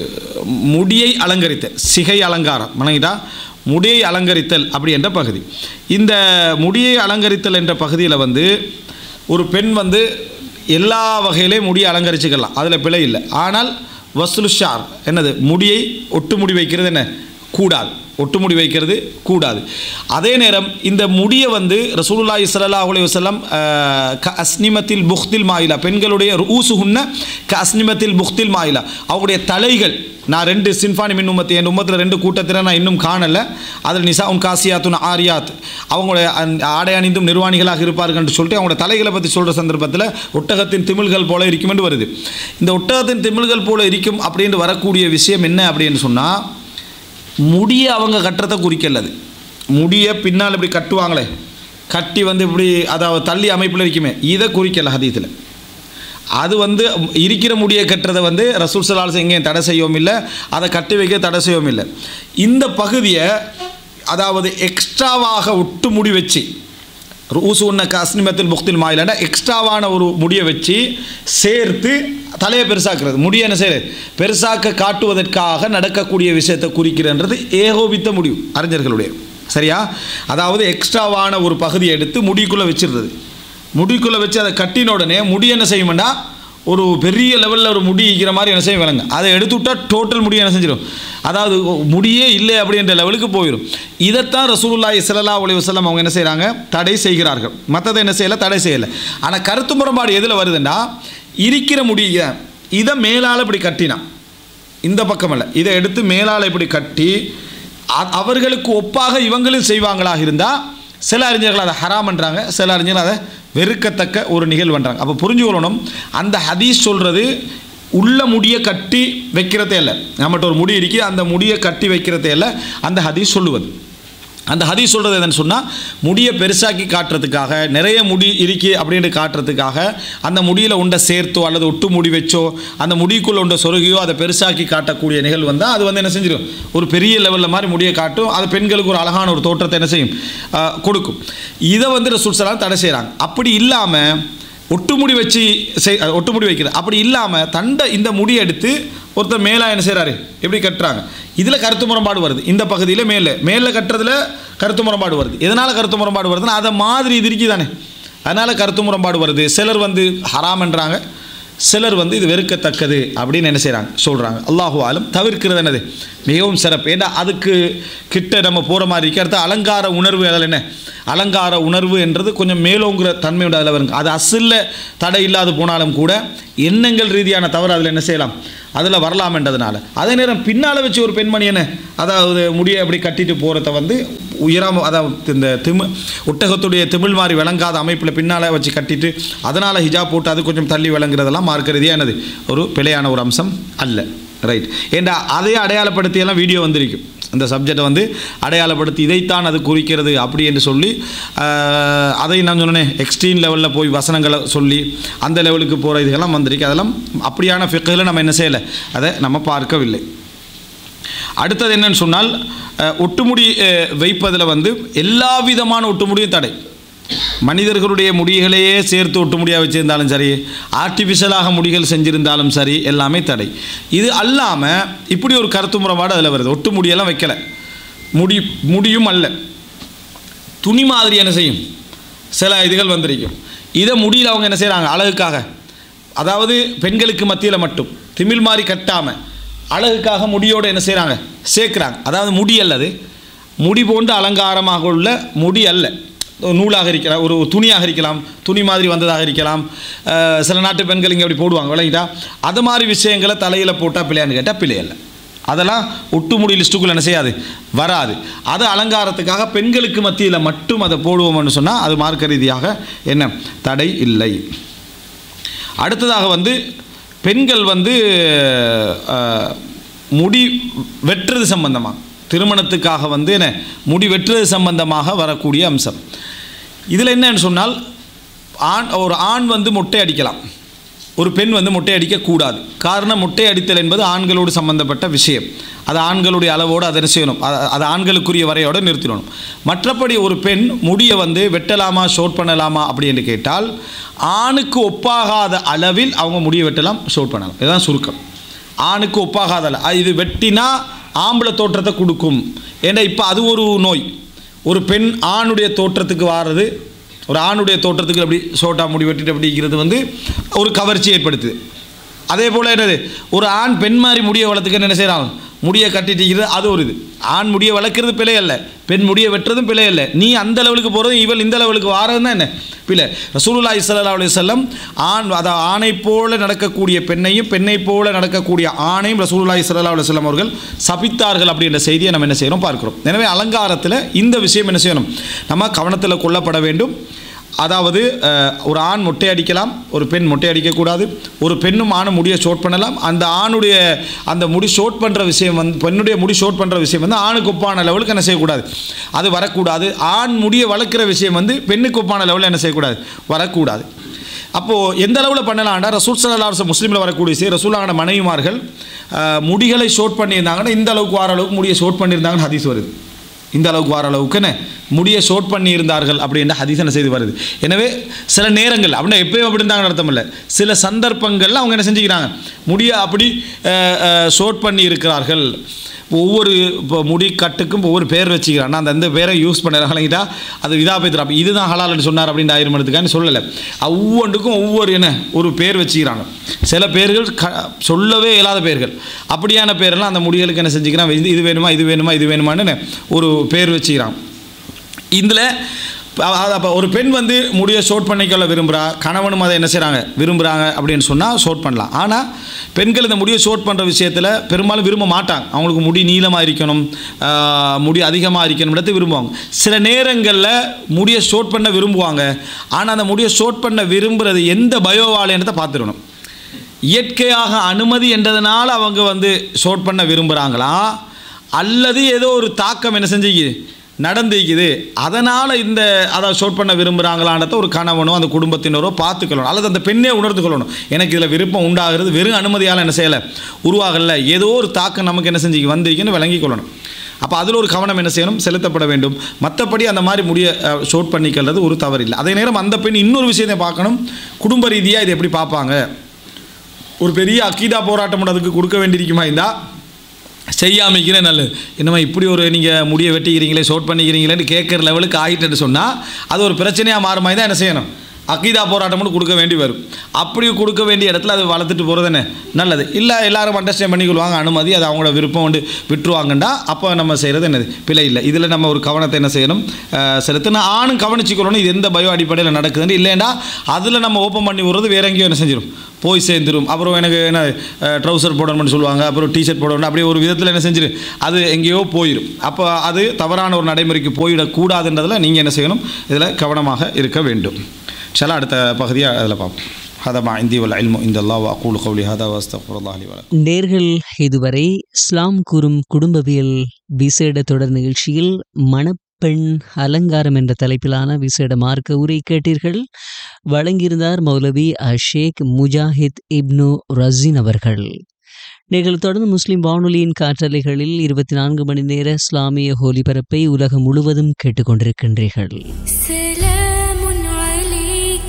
முடியை அலங்கரித்தல் சிகை அலங்காரம் மணங்கிட்டா முடியை அலங்கரித்தல் அப்படி என்ற பகுதி இந்த முடியை அலங்கரித்தல் என்ற பகுதியில் வந்து ஒரு பெண் வந்து எல்லா வகையிலையும் முடியை அலங்கரிச்சுக்கலாம் அதில் பிழை இல்லை ஆனால் வசூலுஷார் என்னது முடியை ஒட்டு முடி வைக்கிறது என்ன கூடாது ஒட்டு முடி வைக்கிறது கூடாது அதே நேரம் இந்த முடியை வந்து ரசூலுல்லாஹி ஸல்லல்லாஹு அலைஹி வஸல்லம் அஹ், க அஸ்னிமத்தில் புக்தில் மாயிலா பெண்களுடைய ஊசுகுன்ன க அஸ்னிமத்தில் புக்தில் மாயிலா அவங்களுடைய தலைகள் நான் ரெண்டு சின்ஃபானி மின் உம்மத்து என் உம்மத்தில் ரெண்டு கூட்டத்தில் நான் இன்னும் காணலை அதில் நிசா உன் காசியாத்துன் ஆரியாத் அவங்களுடைய அந்த ஆடை அணிந்தும் நிர்வாணிகளாக இருப்பார்கள் என்று சொல்லிட்டு அவங்களோட தலைகளை பற்றி சொல்கிற சந்தர்ப்பத்தில் ஒட்டகத்தின் திமிழ்கள் போல இருக்கும் என்று வருது இந்த ஒட்டகத்தின் திமிழ்கள் போல இருக்கும் அப்படின்னு வரக்கூடிய விஷயம் என்ன அப்படின்னு சொன்னால் முடியை அவங்க கட்டுறதை குறிக்கல அது முடியை பின்னால் இப்படி கட்டுவாங்களே கட்டி வந்து இப்படி அதாவது தள்ளி அமைப்பில் இருக்குமே இதை குறிக்கல ஹதீத்தில் அது வந்து இருக்கிற முடியை கட்டுறதை வந்து ரசூல் சலால் எங்கேயும் தடை செய்யவும் இல்லை அதை கட்டி வைக்க தடை செய்யவும் இல்லை இந்த பகுதியை அதாவது எக்ஸ்ட்ராவாக ஒட்டு முடி வச்சு ரூசு உன்ன காஸ்னிமத்தில் புக்தில் மாயிலண்டா எக்ஸ்ட்ராவான ஒரு முடியை வச்சு சேர்த்து தலையை பெருசாக்குறது முடியை என்ன செய்யுது பெருசாக்க காட்டுவதற்காக நடக்கக்கூடிய விஷயத்தை குறிக்கிறன்றது ஏகோபித்த முடிவு அறிஞர்களுடைய சரியா அதாவது எக்ஸ்ட்ராவான ஒரு பகுதியை எடுத்து முடிக்குள்ளே வச்சிடுறது முடிக்குள்ளே வச்சு அதை கட்டின உடனே முடி என்ன செய்யும்டா ஒரு பெரிய லெவலில் ஒரு முடி இருக்கிற மாதிரி என்ன செய்யும் விளங்க அதை எடுத்து விட்டா டோட்டல் முடி என்ன செஞ்சிடும் அதாவது முடியே இல்லை அப்படின்ற லெவலுக்கு போயிடும் இதைத்தான் ரசூலுல்லாஹி ஸல்லல்லாஹு அலைஹி வஸல்லம் அவங்க என்ன செய்கிறாங்க தடை செய்கிறார்கள் மற்றதை என்ன செய்யலை தடை செய்யலை ஆனால் கருத்து முரண்பாடு எதில் வருதுன்னா இருக்கிற முடிய இதை மேலால் இப்படி கட்டினான் இந்த பக்கம் அல்ல இதை எடுத்து மேலால் இப்படி கட்டி அ- அவர்களுக்கு ஒப்பாக இவங்களும் செய்வாங்களாக இருந்தால் சில அறிஞர்கள் அதை ஹராம்ன்றாங்க சில அறிஞர்கள் அதை வெறுக்கத்தக்க ஒரு நிகழ்வுன்றாங்க அப்போ புரிஞ்சுக்கொள்ளணும் அந்த ஹதீஸ் சொல்கிறது உள்ள முடியை கட்டி வைக்கிறதே இல்லை நம்மகிட்ட ஒரு முடி இருக்கு அந்த முடியை கட்டி வைக்கிறதே இல்லை அந்த ஹதீஸ் சொல்லுவது அந்த ஹதீஸ் சொல்கிறது என்னன்னு சொன்னால் முடியை பெருசாக்கி காட்டுறதுக்காக நிறைய முடி இருக்கு அப்படின்னு காட்டுறதுக்காக அந்த முடியில் உண்டை சேர்த்தோ அல்லது ஒட்டு முடி வச்சோ அந்த முடிக்குள்ள உண்ட சொருகியோ அதை பெருசாக்கி காட்டக்கூடிய நிகழ்வு வந்தால் அது வந்து என்ன செஞ்சிடும் ஒரு பெரிய லெவலில் மாதிரி முடியை காட்டும் அது பெண்களுக்கு ஒரு அழகான ஒரு தோற்றத்தை என்ன செய்யும் ஆஹ், கொடுக்கும் இதை வந்து ரசூல் ஸல்லல்லாஹு தடை செய்கிறாங்க அப்படி இல்லாமல் ஒட்டுமுடி வச்சு செய் அஹ் ஒட்டுமுடி வைக்கிறது அப்படி இல்லாமல் தண்டை இந்த முடியை எடுத்து ஒருத்தர் மேலே என்ன செய்கிறாரு எப்படி கட்டுறாங்க இதில் கருத்து முரண்பாடு வருது இந்த பகுதியில் மேலே மேலே கட்டுறதுல கருத்து முரண்பாடு வருது எதனால் கருத்து முரண்பாடு வருதுன்னா அதை மாதிரி இது இருக்குது தானே அதனால் கருத்து முரண்பாடு வருது சிலர் வந்து ஹராம்ன்றாங்க சிலர் வந்து இது வெறுக்கத்தக்கது அப்படின்னு என்ன செய்கிறாங்க சொல்கிறாங்க அல்லாஹு ஆலம் தவிர்க்கிறது என்னது மிகவும் சிறப்பு ஏன்னா அதுக்கு கிட்ட நம்ம போகிற மாதிரி இருக்கு அடுத்து அலங்கார உணர்வு அதில் என்ன அலங்கார உணர்வு என்றது கொஞ்சம் மேலோங்கிற தன்மையோட அதில் வருங்க அது அசில்ல தடை இல்லாது போனாலும் கூட எண்ணங்கள் ரீதியான தவறு அதில் என்ன செய்யலாம் அதில் வரலாம் என்றதுனால அதே நேரம் பின்னால் வச்சு ஒரு பெண்மணி என்ன அதாவது முடியை அப்படி கட்டிட்டு போகிறத வந்து உயராம அதாவது இந்த திமு ஒட்டகத்துடைய திமிழ் மாதிரி விளங்காத அமைப்பில் பின்னால் வச்சு கட்டிட்டு அதனால் ஹிஜாப் போட்டு அது கொஞ்சம் தள்ளி விளங்குறதெல்லாம் மார்க்க ரீதியாக என்னது ஒரு பிழையான ஒரு அம்சம் அல்ல ரைட் ஏண்டா அதையே அடையாளப்படுத்தி எல்லாம் வீடியோ வந்திருக்கும் அந்த சப்ஜெக்டை வந்து அடையாளப்படுத்தி இதைத்தான் அது குறிக்கிறது அப்படி என்று சொல்லி ஆஹ், அதை நான் சொன்னேன் எக்ஸ்ட்ரீம் லெவலில் போய் வசனங்களை சொல்லி அந்த லெவலுக்கு போகிற இதுகெல்லாம் வந்திருக்கு அதெல்லாம் அப்படியான ஃபிக்கில் நம்ம என்ன செய்யலை அதை நம்ம பார்க்கவில்லை அடுத்தது என்னன்னு சொன்னால் அஹ், ஒட்டுமுடி அஹ், வைப்பதில் வந்து எல்லா விதமான ஒட்டுமுடியும் தடை மனிதர்களுடைய முடிகளையே சேர்த்து ஒட்டுமுடியாக வச்சுருந்தாலும் சரி ஆர்டிஃபிஷியலாக முடிகள் செஞ்சிருந்தாலும் சரி எல்லாமே தடை இது அல்லாமல் இப்படி ஒரு கருத்து முறைப்பாடு அதில் வருது ஒட்டு முடியெல்லாம் வைக்கலை முடி முடியும் அல்ல துணி மாதிரி என்ன செய்யும் சில இதுகள் வந்திருக்கும் இதை முடியல அவங்க என்ன செய்கிறாங்க அழகுக்காக அதாவது பெண்களுக்கு மத்தியில் மட்டும் திமிழ் மாதிரி கட்டாமல் அழகுக்காக முடியோடு என்ன செய்கிறாங்க சேர்க்குறாங்க அதாவது முடி அல்லது முடி போன்று அலங்காரமாக உள்ள முடி அல்ல நூலாக இருக்கலாம் ஒரு துணியாக இருக்கலாம் துணி மாதிரி வந்ததாக இருக்கலாம் அஹ், சில நாட்டு பெண்கள் இங்கே அப்படி போடுவாங்க விளங்கிட்டா அது மாதிரி விஷயங்களை தலையில் போட்டால் பிள்ளையான்னு கேட்டால் பிள்ளை அல்ல அதெல்லாம் ஒட்டுமுடி லிஸ்ட்டுக்குள்ள என்ன செய்யாது வராது அது அலங்காரத்துக்காக பெண்களுக்கு மத்தியில் மட்டும் அதை போடுவோம்னு சொன்னால் அது மார்க்க ரீதியாக என்ன தடை இல்லை அடுத்ததாக வந்து பெண்கள் வந்து அஹ், முடி வெட்டுறது சம்பந்தமாக திருமணத்துக்காக வந்து என்ன முடி வெட்டுறது சம்பந்தமாக வரக்கூடிய அம்சம் இதில் என்னன்னு சொன்னால் ஆண் ஒரு ஆண் வந்து மொட்டை அடிக்கலாம் ஒரு பெண் வந்து மொட்டை அடிக்கக்கூடாது காரணம் மொட்டை அடித்தல் என்பது ஆண்களோடு சம்பந்தப்பட்ட விஷயம் அது ஆண்களுடைய அளவோடு அதை என்ன செய்யணும் அ- அது ஆண்களுக்குரிய வரையோடு நிறுத்திடணும் மற்றபடி ஒரு பெண் முடியை வந்து வெட்டலாமா ஷோட் பண்ணலாமா அப்படி என்று கேட்டால் ஆணுக்கு ஒப்பாகாத அளவில் அவங்க முடியை வெட்டலாம் ஷோட் பண்ணலாம் இதுதான் சுருக்கம் ஆணுக்கு ஒப்பாகாத அள- அது இது வெட்டினா ஆம்பளை தோற்றத்தை கொடுக்கும் ஏன்னா இப்போ அது ஒரு நோய் ஒரு பெண் ஆணுடைய தோற்றத்துக்கு வாரது ஒரு ஆணுடைய தோற்றத்துக்கு அப்படி சோட்டா முடி வெட்டிட்டு அப்படிங்கிறது வந்து ஒரு கவர்ச்சி ஏற்படுத்துது அதே போல் என்னது ஒரு ஆண் பெண் மாதிரி முடியை வளர்த்துக்க என்ன செய்கிறாங்க முடியை கட்டிட்டிக்கிறது அது ஒரு இது ஆண் முடியை வளர்க்குறது பிழை அல்ல பெண் முடியை வெட்டுறதும் பிழை அல்ல நீ அந்த லெவலுக்கு போகிறதும் இவள் இந்த லெவலுக்கு வாரதும் தான் என்ன பிழை ரசூலுல்லாஹி ஸல்லல்லாஹு அலைஹி வஸல்லம் ஆண் அதாவது ஆணை போல நடக்கக்கூடிய பெண்ணையும் பெண்ணை போல நடக்கக்கூடிய ஆணையும் ரசூலுல்லாஹி ஸல்லல்லாஹு அலைஹி வஸல்லம் அவர்கள் சபித்தார்கள் அப்படின்ற செய்தியை நம்ம என்ன செய்கிறோம் பார்க்கிறோம் எனவே அலங்காரத்தில் இந்த விஷயம் என்ன செய்யணும் நம்ம கவனத்தில் கொள்ளப்பட வேண்டும் அதாவது அஹ், ஒரு ஆண் மொட்டை அடிக்கலாம் ஒரு பெண் மொட்டை அடிக்கக்கூடாது ஒரு பெண்ணும் ஆணும் முடியை ஷோட் பண்ணலாம் அந்த ஆணுடைய அந்த முடி ஷோட் பண்ணுற விஷயம் வந்து பெண்ணுடைய முடி ஷோட் பண்ணுற விஷயம் வந்து ஆணுக்கு ஒப்பான லெவலுக்கு என்ன செய்யக்கூடாது அது வரக்கூடாது ஆண் முடியை வளர்க்குற விஷயம் வந்து பெண்ணுக்கு ஒப்பான லெவலில் என்ன செய்யக்கூடாது வரக்கூடாது அப்போது எந்த அளவில் பண்ணலாம்டா ரசூல் சல்லா அலுவலம் முஸ்லீமில் வரக்கூடிய விஷயம் ரசூலான மனைவிமார்கள் அஹ், முடிகளை ஷோட் பண்ணியிருந்தாங்கன்னா இந்த அளவுக்கு வார அளவுக்கு முடியை ஷோட் பண்ணியிருந்தாங்கன்னு ஹதீஸ் வருது இந்த அளவுக்கு வார அளவுக்குன்னு முடியை ஷோட் பண்ணி இருந்தார்கள் அப்படின்ற ஹதீஸ் என்ன செய்து வருது எனவே சில நேரங்கள் அப்படின்னா எப்பயும் அப்படி இருந்தாங்கன்னு அர்த்தம் இல்லை சில சந்தர்ப்பங்களில் அவங்க என்ன செஞ்சுக்கிறாங்க முடியை அப்படி ஷோட் பண்ணி இருக்கிறார்கள் ஒவ்வொரு இப்போ முடி கட்டுக்கும் ஒவ்வொரு பேர் வச்சுக்கிறான் அந்த அந்த பேரை யூஸ் பண்ணுறாங்கட்டா அது இதா பேத்துறா அப்போ இதுதான் ஹலால்னு சொன்னார் அப்படின்னு ஆயிரம் எடுத்துக்கான்னு சொல்லலை ஒவ்வொன்றுக்கும் ஒவ்வொரு என்ன ஒரு பேர் வச்சுக்கிறாங்க சில பேர்கள் க சொல்லவே இயலாத பேர்கள் அப்படியான பேரெல்லாம் அந்த முடிகளுக்கு என்ன செஞ்சுக்கிறான் இது இது வேணுமா இது வேணுமா இது வேணுமான்னு ஒரு பேர் வச்சுக்கிறான் இதில் அப்போ ஒரு பெண் வந்து முடியை ஷோட் பண்ணிக்கொள்ள விரும்புகிறா கணவனும் அதை என்ன செய்கிறாங்க விரும்புகிறாங்க அப்படின்னு சொன்னால் ஷோட் பண்ணலாம் ஆனால் பெண்கள் இந்த முடியை ஷோட் பண்ணுற விஷயத்தில் பெரும்பாலும் விரும்ப மாட்டாங்க அவங்களுக்கு முடி நீளமாக இருக்கணும் ஆஹ், முடி அதிகமாக இருக்கணும்ன்றது விரும்புவாங்க சில நேரங்களில் முடியை ஷோட் பண்ண விரும்புவாங்க ஆனால் அந்த முடியை ஷோட் பண்ண விரும்புகிறது எந்த பயோவாலேன்றதை பார்த்துடணும் இயற்கையாக அனுமதி என்றதுனால அவங்க வந்து ஷோட் பண்ண விரும்புகிறாங்களா அல்லது ஏதோ ஒரு தாக்கம் என்ன செஞ்சுக்குது நடந்துக்குது அதனால் இந்த அதை ஷோட் பண்ண விரும்புகிறாங்களான்றத ஒரு கணவனோ அந்த குடும்பத்தினரோ பார்த்துக்கணும் அல்லது அந்த பெண்ணே உணர்ந்து கொள்ளணும் எனக்கு இதில் விருப்பம் உண்டாகிறது வெறும் அனுமதியால் என்ன செய்யலை உருவாகல ஏதோ ஒரு தாக்கம் நமக்கு என்ன செஞ்சு வந்திருக்குன்னு விளங்கி கொள்ளணும் அப்போ அதில் ஒரு கவனம் என்ன செய்யணும் செலுத்தப்பட வேண்டும் மற்றபடி அந்த மாதிரி முடிய ஷோட் பண்ணிக்கிறது ஒரு தவறு இல்லை அதே நேரம் அந்த பெண் இன்னொரு விஷயத்தை பார்க்கணும் குடும்ப ரீதியாக இதை எப்படி பார்ப்பாங்க ஒரு பெரிய அக்கீதா போராட்டம் அதுக்கு கொடுக்க வேண்டியிருக்குமா இருந்தா செய்யாமைக்கிறே நல்லது என்னம்மா இப்படி ஒரு நீங்கள் முடியை வெட்டிக்கிறீங்களே ஷோட் பண்ணிக்கிறீங்களேன்னு கேட்குற லெவலுக்கு ஆகிட்டுன்னு சொன்னால் அது ஒரு பிரச்சனையாக மாறுமா தான் என்ன செய்யணும் அக்கீதா போராட்டம்னு கொடுக்க வேண்டி வரும் அப்படி கொடுக்க வேண்டிய இடத்துல அது வளர்த்துட்டு போகிறது என்ன நல்லது இல்லை எல்லாரும் அண்டர்ஸ்டாண்ட் பண்ணிக்கொள்வாங்க அனுமதி அது அவங்களோட விருப்பம் வந்து விட்டுருவாங்கண்டா அப்போ நம்ம செய்கிறது என்னது பிழை இல்லை இதில் நம்ம ஒரு கவனத்தை என்ன செய்யணும் அஹ், செலுத்தணும் ஆணும் கவனிச்சுக்கொள்ளணும் இது எந்த பயோ அடிப்படையில் நடக்குதுன்னு இல்லைண்டா அதில் நம்ம ஓப்பன் பண்ணி விடுறது வேற எங்கேயும் என்ன செஞ்சிடும் போய் சேர்ந்துரும் அப்புறம் எனக்கு என்ன ட்ரௌசர் போடணும்னு சொல்லுவாங்க அப்புறம் டிஷர்ட் போடணும் அப்படியே ஒரு விதத்தில் என்ன செஞ்சிடும் அது எங்கேயோ போயிடும் அப்போ அது தவறான ஒரு நடைமுறைக்கு போயிடக்கூடாதுன்றதில் நீங்கள் என்ன செய்யணும் இதில் கவனமாக இருக்க வேண்டும் சல அடுத்த பகுதியை அதில் பார்ப்போம் هذا ما عندي والعلم عند الله واقول قولي هذا واستغفر الله لي ولكم நேர்கள் இதுவரை இஸ்லாம் கூறும் குடும்பவியல் விசேட தொடர் நிகழ்ச்சியில் மணப்பெண் அலங்காரம் என்ற தலைப்பிலான விசேட மார்க்க உரை கேட்டீர்கள் வழங்கியிருந்தார் மௌலவி அஷேக் முஜாஹித் இப்னு ரசீன் அவர்கள் நீங்கள் தொடர்ந்து முஸ்லிம் வானொலியின் காற்றலைகளில் இருபத்தி நான்கு மணி நேர இஸ்லாமிய ஒலிபரப்பை உலகம் முழுவதும் கேட்டுக்கொண்டிருக்கின்றீர்கள் سلام عليك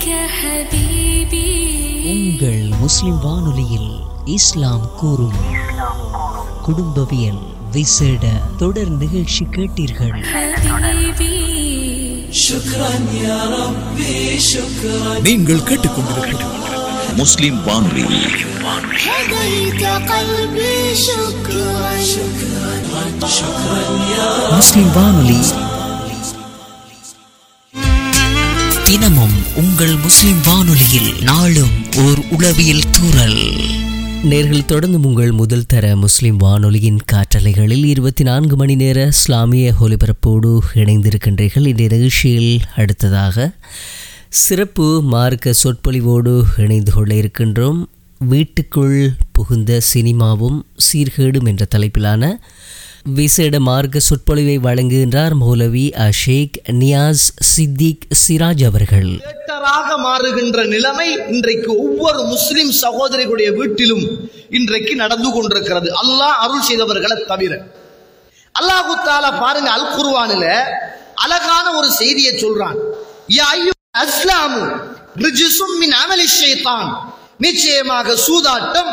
حبيبي உங்கள் முஸ்லிம் வானொலியில் இஸ்லாம் கூறும் குடும்பவியல் விசேட தொடர் நிகழ்ச்சி கேட்டீர்கள் حبيبي நீங்கள் கேட்டுக்கொண்டிருப்பது முஸ்லிம் வானொலி هديت قلبي شكرا முஸ்லிம் வானொலி தினமும் உங்கள் முஸ்லிம் வானொலியில் நாளும் ஓர் உளவியல் தூறல் நேர்கள் தொடர்ந்து உங்கள் முதல் தர முஸ்லிம் வானொலியின் காற்றலைகளில் இருபத்தி நான்கு மணி நேர இஸ்லாமிய ஒலிபரப்போடு இணைந்திருக்கின்றீர்கள் இந்த நிகழ்ச்சியில் அடுத்ததாக சிறப்பு மார்க்க சொற்பொழிவோடு இணைந்து கொள்ள இருக்கின்றோம் வீட்டுக்குள் புகுந்த சினிமாவும் சீர்கேடும் என்ற தலைப்பிலான விசேட மார்க்க சொற்பொழிவை வழங்குகின்றார் மௌலவி அஷேக் நியாஸ் சித்திக் சிராஜ் அவர்கள் தியேட்டராக மாறுகின்ற நிலைமை இன்றைக்கு ஒவ்வொரு முஸ்லிம் சகோதரிகளுடைய வீட்டிலும் இன்றைக்கு நடந்து கொண்டிருக்கிறது அல்லாஹ் அருள் செய்தவர்களை தவிர அல்லாஹு தாலா பாருங்க அல் குர்வானில அழகான ஒரு செய்தியை சொல்றான் யா அய்யுஹல் அஸ்லாமு ரிஜிசும் மின் அமலி ஷைத்தான் நிச்சயமாக சூதாட்டம்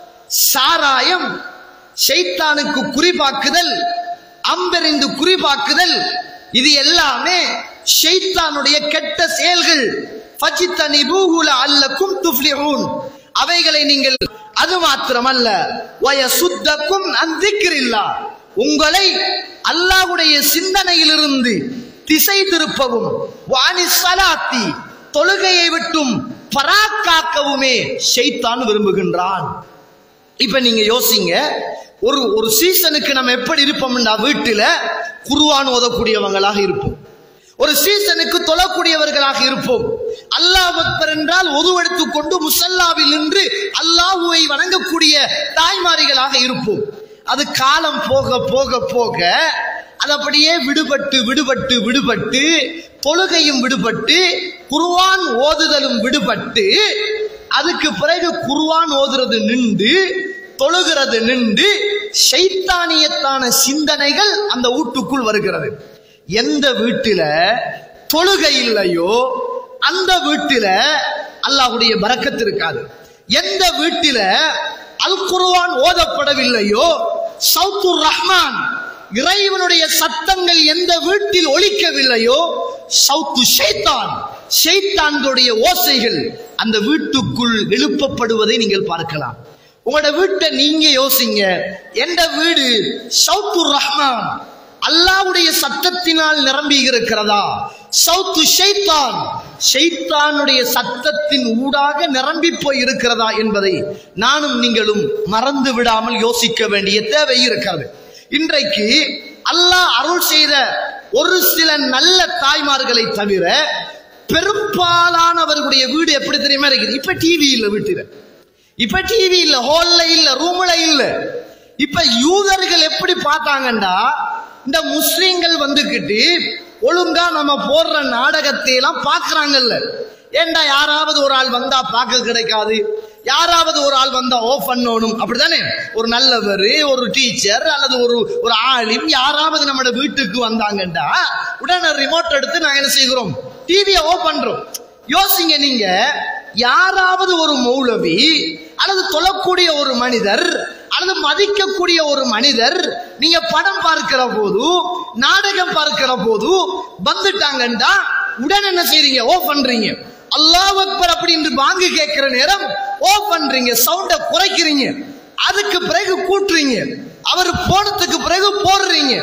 சாராயம் ஷைத்தானுக்கு குறிபாக்குதல் அம்பெறிந்து குறிபாக்குதல் இது எல்லாமே ஷைத்தானுடைய கெட்ட செயல்கள் ஃபஜித்தனிபூஹு லஅல்லக்கும் துஃப்லிஹூன் அவைகளை நீங்கள் அது மாத்திரமல்ல வயசுத்தக்கும் அன் திக்ரில்லா உங்களை அல்லாஹ்வுடைய சிந்தனையிலிருந்து திசை திருப்பவும் வாணி சலாத்தி தொழுகையை விட்டும் பராக்காக்கவுமே ஷைத்தான் விரும்புகின்றான் இப்ப நீங்க யோசிங்க ஒரு ஒரு சீசனுக்கு நம்ம எப்படி இருப்போம்னா வீட்டுல குருவான் ஓதக்கூடியவங்களாக இருப்போம் ஒரு சீசனுக்கு தொழக்கூடியவர்களாக இருப்போம் அல்லாஹ் அக்பர் என்றால் ஒதுவெடுத்துக் கொண்டு முசல்லாவில் நின்று அல்லாஹுவை வணங்கக்கூடிய தாய்மாரிகளாக இருப்போம் அது காலம் போக போக போக அது அப்படியே விடுபட்டு விடுபட்டு விடுபட்டு தொழுகையும் விடுபட்டு குருவான் ஓதுதலும் விடுபட்டு அதுக்கு பிறகு குருவான் ஓதுறது நின்று தொழுகிறது நின்று ஷைத்தானியத்தான சிந்தனைகள் அந்த வீட்டுக்குள் வருகிறது எந்த வீட்டில தொழுகை இல்லையோ அந்த வீட்டில அல்லாஹ்வுடைய பரக்கத்து இருக்காது எந்த வீட்டில அல் குர்ஆன் ஓதப்படவில்லையோ சவுத்துர் ரஹ்மான் இறைவனுடைய சத்தங்கள் எந்த வீட்டில் ஒலிக்கவில்லையோ சவுத்து ஷைத்தான் ஷைத்தான்களுடைய ஓசைகள் அந்த வீட்டுக்குள் எழுப்பப்படுவதை நீங்கள் பார்க்கலாம் உங்களோட வீட்டை நீங்க யோசிங்க எந்த வீடு சவுத்துர் ரஹ்மான் அல்லாவுடைய சத்தத்தினால் நிரம்பி இருக்கிறதா சவுத்து ஷைத்தான் ஷைத்தானுடைய சத்தத்தின் ஊடாக நிரம்பி போய் இருக்கிறதா என்பதை நானும் நீங்களும் மறந்து விடாமல் யோசிக்க வேண்டிய தேவை இருக்கிறது இன்றைக்கு அல்லாஹ் அருள் செய்த ஒரு சில நல்ல தாய்மார்களை தவிர பெரும்பாலானவர்களுடைய வீடு எப்படி தெரியுமா இருக்குது இப்ப டிவி இல்ல வீட்டுல இப்ப டிவி இல்ல ஹால்ல இல்ல ரூம்ல இல்ல இப்ப யூதர்கள் எப்படி பார்த்தாங்கண்டா இந்த முஸ்லிம்கள் வந்துகிட்டு ஒழுங்கா நம்ம போடுற நாடகத்தை எல்லாம் பாக்குறாங்கல்ல ஏண்டா யாராவது ஒரு ஆள் வந்தா பார்க்க கிடைக்காது யாராவது ஒரு ஆள் வந்தா ஓஃப் பண்ணணும் அப்படிதானே ஒரு நல்லவர் ஒரு டீச்சர் அல்லது ஒரு ஒரு ஆளிம் யாராவது நம்மளோட வீட்டுக்கு வந்தாங்கண்டா உடனே ரிமோட் எடுத்து நாங்க என்ன செய்கிறோம் டிவியை ஓஃப் பண்றோம் யோசிங்க நீங்க யாராவது ஒரு மௌலவி அல்லது தொழக்கூடிய ஒரு மனிதர் அல்லது மதிக்கக்கூடிய ஒரு மனிதர் நீங்க படம் பார்க்கிற போது நாடகம் பார்க்கிற போது வந்துட்டாங்கண்டா உடனே என்ன செய்றீங்க ஓ பண்றீங்க அல்லாஹ் அக்பர் அப்படின்னு வாங்கி கேட்கிற நேரம் ஓ பண்றீங்க சவுண்ட குறைக்கிறீங்க அதுக்கு பிறகு கூட்டுறீங்க அவர் போனதுக்கு பிறகு போடுறீங்க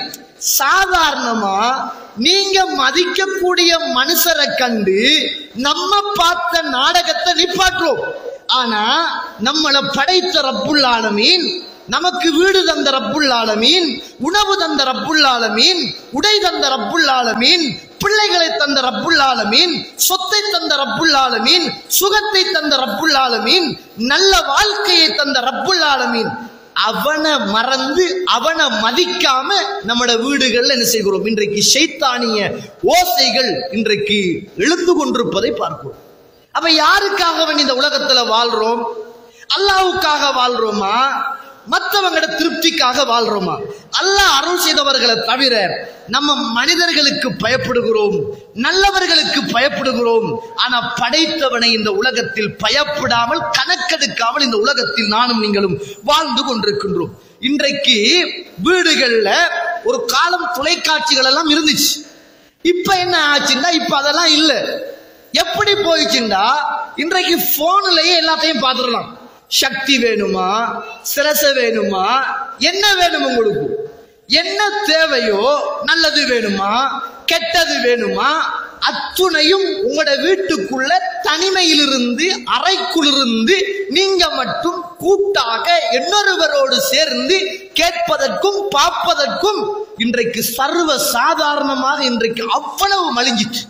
சாதாரணமா நீங்க மதிக்கக்கூடிய மனுஷரை கண்டு நம்ம பார்த்த நாடகத்தை நிப்பாட்டுறோம் ஆனா நம்மளை படைத்த ரப்புல் ஆலமீன் நமக்கு வீடு தந்த ரப்புல் ஆலமீன் உணவு தந்த ரப்புல் ஆலமீன் உடை தந்த ரப்புல் ஆலமீன் பிள்ளைகளை தந்த ரப்புல் ஆலமீன் சொத்தை தந்த ரப்புல் ஆலமீன் சுகத்தை தந்த ரப்புல் ஆலமீன் நல்ல வாழ்க்கையை தந்த ரப்புல் ஆலமீன் அவனை மறந்து அவனை மதிக்காம நம்மட வீடுகள்ல என்ன செய்கிறோம் இன்றைக்கு ஷைத்தானிய ஓசைகள் இன்றைக்கு எழுந்து கொண்டிருப்பதை பார்க்கிறோம் அப்ப யாருக்காக வேண்டி இந்த உலகத்துல வாழ்றோம் அல்லாவுக்காக வாழ்றோமா மற்றவங்களோட திருப்திக்காக வாழ்றோமா அல்லாஹ் அருள் செய்தவர்களை தவிர நம்ம மனிதர்களுக்கு பயப்படுகிறோம் நல்லவர்களுக்கு பயப்படுகிறோம் ஆனா படைத்தவனை இந்த உலகத்தில் பயப்படாமல் கணக்கெடுக்காமல் இந்த உலகத்தில் நானும் நீங்களும் வாழ்ந்து கொண்டிருக்கின்றோம் இன்றைக்கு வீடுகள்ல ஒரு காலம் தொலைக்காட்சிகள் எல்லாம் இருந்துச்சு இப்ப என்ன ஆச்சுன்னா இப்ப அதெல்லாம் இல்ல எப்படி போயிடுச்சுண்டா இன்றைக்கு போன்லயே எல்லாத்தையும் பார்த்துடலாம் சக்தி வேணுமா சிரச வேணுமா என்ன வேணும் உங்களுக்கு என்ன தேவையோ நல்லது வேணுமா கெட்டது வேணுமா அத்துணையும் உங்களோட வீட்டுக்குள்ள தனிமையிலிருந்து அறைக்குள்ளிருந்து நீங்க மட்டும் கூட்டாக இன்னொருவரோடு சேர்ந்து கேட்பதற்கும் பார்ப்பதற்கும் இன்றைக்கு சர்வ சாதாரணமாக இன்றைக்கு அவ்வளவு மலிஞ்சிட்டு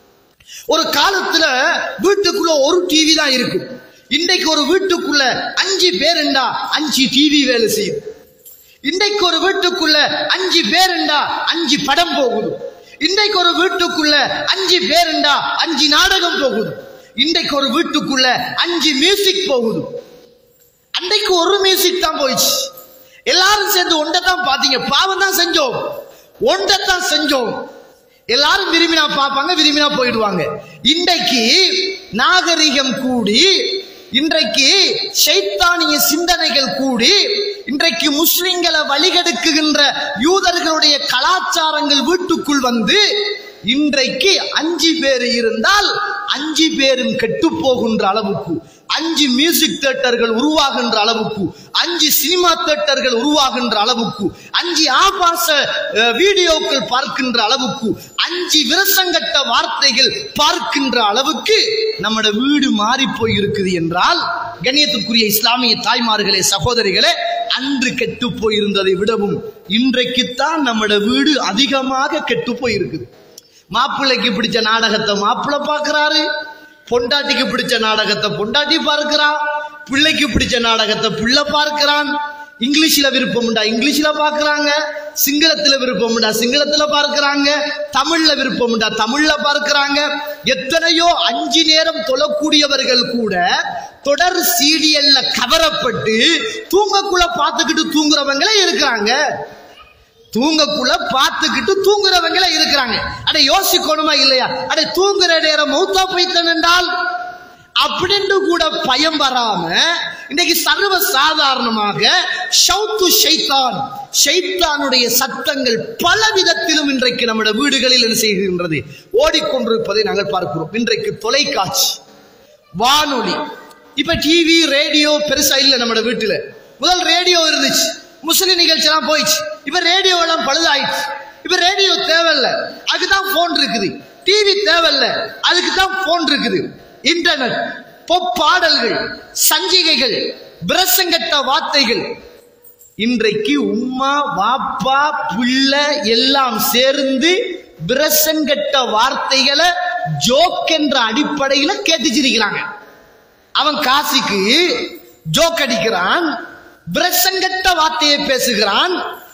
ஒரு காலத்துல வீட்டுக்குள்ள ஒரு டிவி தான் இருக்கும் இன்றைக்கு ஒரு வீட்டுக்குள்ள அஞ்சு பேருண்டா அஞ்சு டிவி வேலை செய்யுது இன்றைக்கு ஒரு வீட்டுக்குள்ள அஞ்சு பேருண்டா அஞ்சு படம் போகுது இன்றைக்கு ஒரு வீட்டுக்குள்ள அஞ்சு பேருண்டா அஞ்சு நாடகம் போகுது இன்றைக்கு ஒரு வீட்டுக்குள்ள அஞ்சு மியூசிக் போகுது அன்றைக்கு ஒரு மியூசிக் தான் போயிடுச்சு எல்லாரும் சேர்ந்து ஒன்றை தான் பாத்தீங்க பாவம் தான் செஞ்சோம் ஒன்றை தான் செஞ்சோம் எல்லாரும் விரும்பினா பார்ப்பாங்க விரும்பினா போயிடுவாங்க இன்றைக்கு நாகரிகம் கூடி இன்றைக்கு சைத்தானிய சிந்தனைகள் கூடி இன்றைக்கு முஸ்லிம்களை வழிகெடுக்குகின்ற யூதர்களுடைய கலாச்சாரங்கள் வீட்டுக்குள் வந்து இன்றைக்கு அஞ்சு பேர் இருந்தால் அஞ்சு பேரும் கெட்டு போகின்ற அளவுக்கு அஞ்சு மியூசிக் தியேட்டர்கள் உருவாகின்ற அளவுக்கு அஞ்சு சினிமா தியேட்டர்கள் உருவாகின்ற அளவுக்கு அஞ்சு ஆபாச அஹ், வீடியோக்கள் பார்க்கின்ற அளவுக்கு அஞ்சு விரசங்கட்ட வார்த்தைகள் பார்க்கின்ற அளவுக்கு நம்மட வீடு மாறி போய் இருக்குது என்றால் கண்ணியத்துக்குரிய இஸ்லாமிய தாய்மார்களே சகோதரிகளே அன்று கெட்டு போயிருந்ததை விடவும் இன்றைக்குத்தான் நம்மட வீடு அதிகமாக கெட்டு போயிருக்குது மாப்பிள்ளைக்கு பிடிச்ச நாடகத்தை மாப்பிள்ளை பார்க்கறாரு பொண்டாட்டிக்கு பிடிச்ச நாடகத்தை பொண்டாட்டி பார்க்கிறா பிள்ளைக்கு பிடிச்ச நாடகத்தை பிள்ளை பார்க்கிறான் இங்கிலீஷ்ல விருப்பம் உண்டா இங்கிலீஷ்ல பார்க்கறாங்க சிங்களத்துல விருப்பம் உண்டா சிங்களத்துல பார்க்கறாங்க தமிழ்ல விருப்பம் உண்டா தமிழ்ல பார்க்கறாங்க எத்தனையோ அஞ்சு நேரம் தொழக்கூடியவர்கள் கூட தொடர் சீடியல்ல கவரப்பட்டு தூங்கக்குள்ள பார்த்துக்கிட்டு தூங்குறவங்களே இருக்கிறாங்க தூங்கக்குள்ள பார்த்துக்கிட்டு தூங்குறவங்கள இருக்கிறாங்க அட யோசிக்கணுமா இல்லையா அட தூங்குற நேரம் மௌத்தா போய்த்தன் என்றால் அப்படின்னு கூட பயம் வராம இன்னைக்கு சர்வ சாதாரணமாக ஷவுத்து ஷைத்தான் ஷைத்தானுடைய சத்தங்கள் பல விதத்திலும் இன்றைக்கு நம்முடைய வீடுகளில் என்ன செய்கின்றது ஓடிக்கொண்டிருப்பதை நாங்கள் பார்க்கிறோம் இன்றைக்கு தொலைக்காட்சி வானொலி இப்ப டிவி ரேடியோ பெருசா இல்ல நம்ம வீட்டுல முதல் ரேடியோ இருந்துச்சு முஸ்லிம் நிகழ்ச்சி எல்லாம் போயிடுச்சு இப்ப ரேடியோ எல்லாம் பழுதாயிடுச்சு இப்ப ரேடியோ தேவையில்ல அதுக்குதான் போன் இருக்குது டிவி தேவையில்ல அதுக்கு தான் போன் இருக்குது இன்டர்நெட் பொப் பாடல்கள் சஞ்சிகைகள் பிரசங்கட்ட வார்த்தைகள் இன்றைக்கு உம்மா வாப்பா பிள்ளை எல்லாம் சேர்ந்து பிரசங்கட்ட வார்த்தைகளை ஜோக் என்ற அடிப்படையில கேட்டுச்சிருக்கிறாங்க அவன் காசிக்கு ஜோக் அடிக்கிறான் பிரசங்கட்ட வார்த்தையை பேசுகிறான்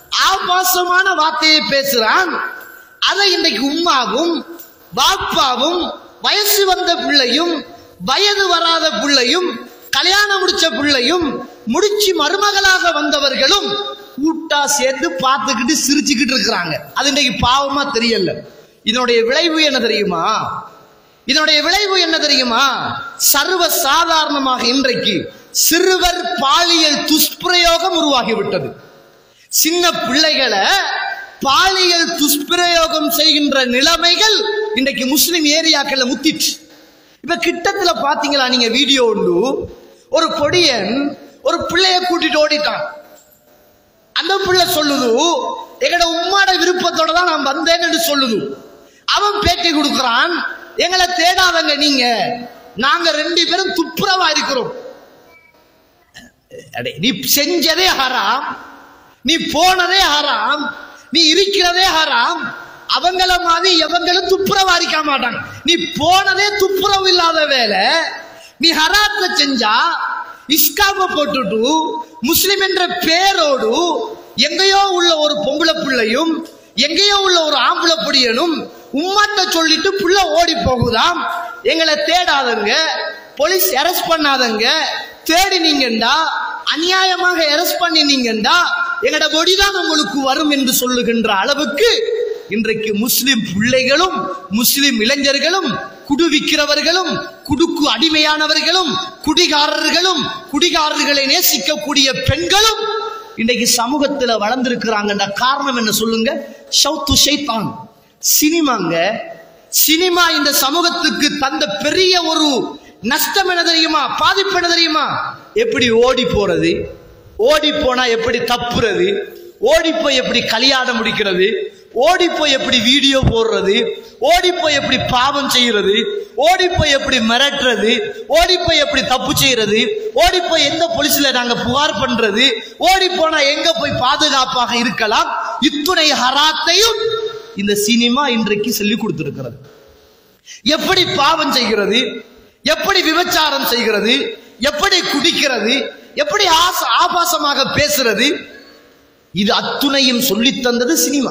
ஆபாசமான வார்த்தையை பேசுகிறான் அதை இன்றைக்கு உம்மாவும் பாப்பாவும் வயசு வந்த பிள்ளையும் வயது வராத பிள்ளையும் கல்யாணம் முடிச்ச பிள்ளையும் முடிச்சு மருமகளாக வந்தவர்களும் கூட்டா சேர்ந்து பார்த்துக்கிட்டு சிரிச்சுக்கிட்டு இருக்கிறாங்க அது இன்னைக்கு பாவமா தெரியல இதனுடைய விளைவு என்ன தெரியுமா இதனுடைய விளைவு என்ன தெரியுமா சர்வ சாதாரணமாக இன்றைக்கு சிறுவர் பாலியல் துஷ்பிரயோகம் உருவாகிவிட்டது சின்ன பிள்ளைகளை பாலியல் துஷ்பிரயோகம் செய்கின்ற நிலைமைகள் இன்றைக்கு முஸ்லிம் ஏரியாக்கள்ல முத்திச்சு இப்ப கிட்டத்துல பாத்தீங்களா நீங்க வீடியோ உண்டு ஒரு பொடியன் ஒரு பிள்ளைய கூட்டிட்டு ஓடிட்டான் அந்த பிள்ளை சொல்லுது எங்கட உம்மாட விருப்பத்தோட தான் நான் வந்தேன்னு சொல்லுது அவன் பேட்டி கொடுக்கிறான் எங்களை தேடாதங்க நீங்க நாங்க ரெண்டு பேரும் துப்புரவா இருக்கிறோம் அடே, நீ செஞ்சதே ஹராம் நீ போனதே ஹராம் நீ இருக்கிறதே ஹராம் அவங்கள மாதிரி எவங்களும் துப்புரவா இருக்க மாட்டாங்க நீ போனதே துப்புரவு இல்லாத வேலை நீ ஹராத்த செஞ்சா இஸ்காம போட்டுட்டு முஸ்லிம் என்ற பேரோடு எங்கேயோ உள்ள ஒரு பொம்பளை பிள்ளையும் எங்கேயோ உள்ள ஒரு ஆம்பளை பொடியனும் உம்மாட்ட சொல்லிட்டு புள்ள ஓடி போகுதாம் எங்களை தேடாதங்க போலீஸ் அரெஸ்ட் பண்ணாதங்க தேடினீங்கண்டா அநியாயமாக அரெஸ்ட் பண்ணினீங்கண்டா எங்கட பொடிதான் உங்களுக்கு வரும் என்று சொல்லுகின்ற அளவுக்கு இன்றைக்கு முஸ்லிம் பிள்ளைகளும் முஸ்லிம் இளைஞர்களும் குடு விற்கிறவர்களும் குடுக்கு அடிமையானவர்களும் குடிகாரர்களும் குடிகாரர்களை நேசிக்கக்கூடிய பெண்களும் இன்றைக்கு சமூகத்துல வளர்ந்திருக்கிறாங்கன்ற காரணம் என்ன சொல்லுங்க ஷவுத்து ஷைத்தான் சினிமாங்க சினிமா இந்த சமூகத்துக்கு தந்த பெரிய ஒரு நஷ்டம் என்ன தெரியுமா பாதிப்பு என்ன தெரியுமா எப்படி ஓடி போறது ஓடி போனா எப்படி தப்புறது ஓடிப்போய் எப்படி கல்யாணம் முடிக்கிறது ஓடிப்போய் எப்படி வீடியோ போடுறது ஓடிப்போய் எப்படி பாவம் செய்யறது ஓடிப்போய் எப்படி மிரட்டுறது ஓடிப்போய் எப்படி தப்பு செய்யறது ஓடிப்போய் எந்த போலீஸ்ல நாங்க புகார் பண்றது ஓடி போனா எங்க போய் பாதுகாப்பாக இருக்கலாம் இத்துணை ஹராத்தையும் இந்த சினிமா இன்றைக்கு சொல்லி கொடுத்திருக்கிறது எப்படி பாவம் செய்கிறது எப்படி விபச்சாரம் செய்கிறது எப்படி குடிக்கிறது எப்படி ஆச- ஆபாசமாக பேசுறது இது அத்துணையும் சொல்லித் தந்தது சினிமா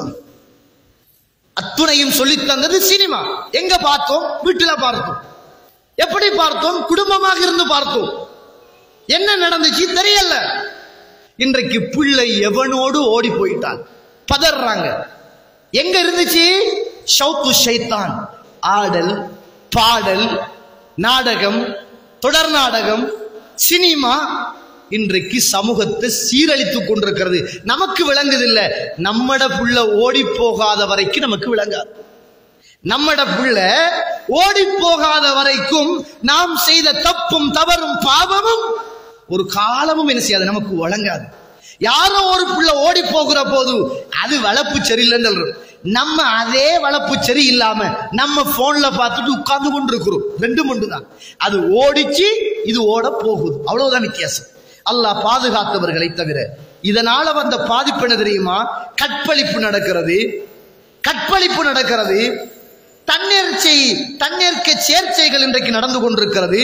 அத்துணையும் சொல்லித் தந்தது சினிமா எங்க பார்த்தோம் வீட்டுல பார்த்தோம் எப்படி பார்த்தோம் குடும்பமாக இருந்து பார்த்தோம் என்ன நடந்துச்சு தெரியல இன்றைக்கு பிள்ளை எவனோடு ஓடி போயிட்டான் பதறாங்க எங்க இருந்துச்சு ஷவுத்து ஷைத்தான் ஆடல் பாடல் நாடகம் தொடர் நாடகம் சினிமா இன்றைக்கு சமூகத்தை சீரழித்துக் கொண்டிருக்கிறது நமக்கு விளங்குதில்ல நம்மட புள்ள ஓடி போகாத வரைக்கும் நமக்கு விளங்காது நம்மட புள்ள ஓடி போகாத வரைக்கும் நாம் செய்த தப்பும் தவறும் பாவமும் ஒரு காலமும் என்ன செய்யாது நமக்கு வழங்காது யாரோ ஒரு புள்ள ஓடி போகிற போது அது வளப்பு சரியில்லைன்னு சொல்றோம் நம்ம அதே வளப்பு சரி இல்லாம நம்ம போன்ல பார்த்துட்டு உட்கார்ந்து கொண்டு இருக்கிறோம் ரெண்டு மண்டு தான் அது ஓடிச்சு இது ஓட போகுது அவ்வளவுதான் வித்தியாசம் அல்லாஹ் பாதுகாத்தவர்களை தவிர இதனால வந்த பாதிப்பு என்ன தெரியுமா கற்பழிப்பு நடக்கிறது கற்பழிப்பு நடக்கிறது தன்னேர்ச்சை தன்னேற்க சேர்ச்சைகள் இன்றைக்கு நடந்து கொண்டிருக்கிறது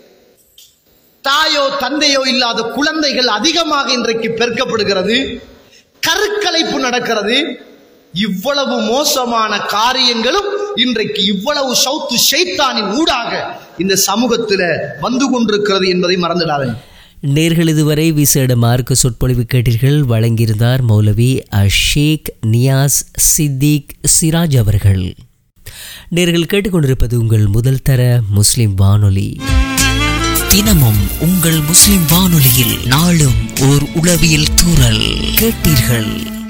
தாயோ தந்தையோ இல்லாத குழந்தைகள் அதிகமாக இன்றைக்கு பெருக்கப்படுகிறது கருக்கலைப்பு நடக்கிறது இவ்வளவு மோசமான காரியங்களும் இன்றைக்கு இவ்வளவு சவுத்து ஷைத்தானின் ஊடாக இந்த சமூகத்தில் வந்து கொண்டிருக்கிறது என்பதை மறந்துடாதீங்க நேர்கள் இதுவரை விசேட மார்க்க சொற்பொழிவு கேட்டீர்கள் வழங்கியிருந்தார் மௌலவி அஷேக் நியாஸ் சித்திக் சிராஜ் அவர்கள் நேர்கள் கேட்டுக்கொண்டிருப்பது உங்கள் முதல் தர முஸ்லிம் வானொலி தினமும் உங்கள் முஸ்லிம் வானொலியில் நாளும் ஓர் உளவியல் தூறல் கேட்டீர்கள்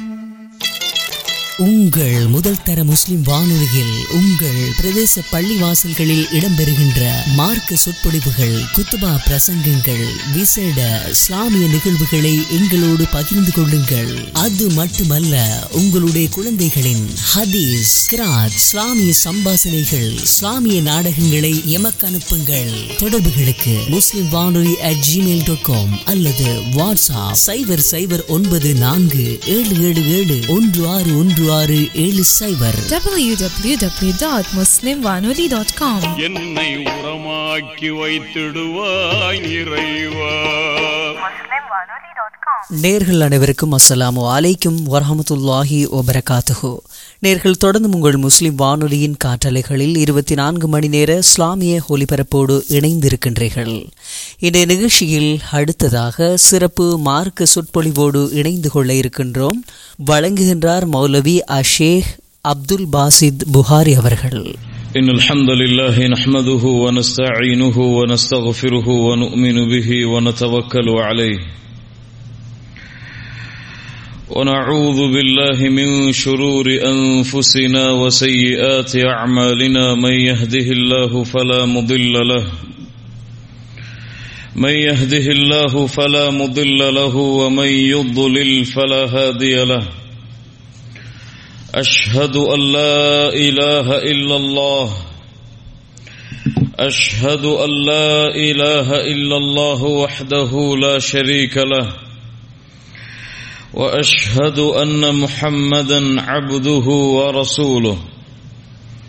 உங்கள் முதல் தர முஸ்லிம் வானொலியில் உங்கள் பிரதேச பள்ளிவாசல்களில் இடம்பெறுகின்ற மார்க்க சொற்பொழிவுகள் குத்துபா பிரசங்கங்கள் விசேட இஸ்லாமிய நிகழ்வுகளை எங்களோடு பகிர்ந்து கொள்ளுங்கள் அது மட்டுமல்ல உங்களுடைய குழந்தைகளின் ஹதீஸ் கிராத் இஸ்லாமிய சம்பாசனைகள் இஸ்லாமிய நாடகங்களை எமக்கு அனுப்புங்கள் தொடர்புகளுக்கு முஸ்லிம் வானொலி அட் ஜிமெயில் டாட் காம் அல்லது வாட்ஸ்அப் சைபர் சைபர் ஒன்பது நான்கு ஏழு ஏழு ஏழு ஒன்று ஆறு ஒன்று ஆறு ஏழு சைபர் www.muslimwanoli.com என்னை உரமாக்கி வைத்திடுவாய் இறைவா நேர்கள் அனைவருக்கும் அஸ்ஸலாமு அலைக்கும் வரஹமத்துல்லாஹி வபரகாத்துஹு நேர்கள் தொடர்ந்து உங்கள் முஸ்லிம் வானொலியின் காற்றலைகளில் இருபத்தி நான்கு மணி நேர இஸ்லாமிய ஒலிபரப்போடு இணைந்திருக்கின்றீர்கள் இன்றைய நிகழ்ச்சியில் அடுத்ததாக சிறப்பு மார்க்க சொற்பொழிவோடு இணைந்து கொள்ள இருக்கின்றோம் வழங்குகின்றார் மௌலவி அஷேக் அப்துல் பாசித் புகாரி அவர்கள் إن الحمد لله نحمده ونستعينه ونستغفره ونؤمن به ونتوكل عليه ونعوذ بالله من شرور أنفسنا وسيئات أعمالنا من يهده الله فلا مضل له من يهده الله فلا مضل له ومن يضلل فلا هادي له أشهد أن لا إله إلا الله أشهد أن لا إله إلا الله وحده لا شريك له وأشهد أن محمدا عبده ورسوله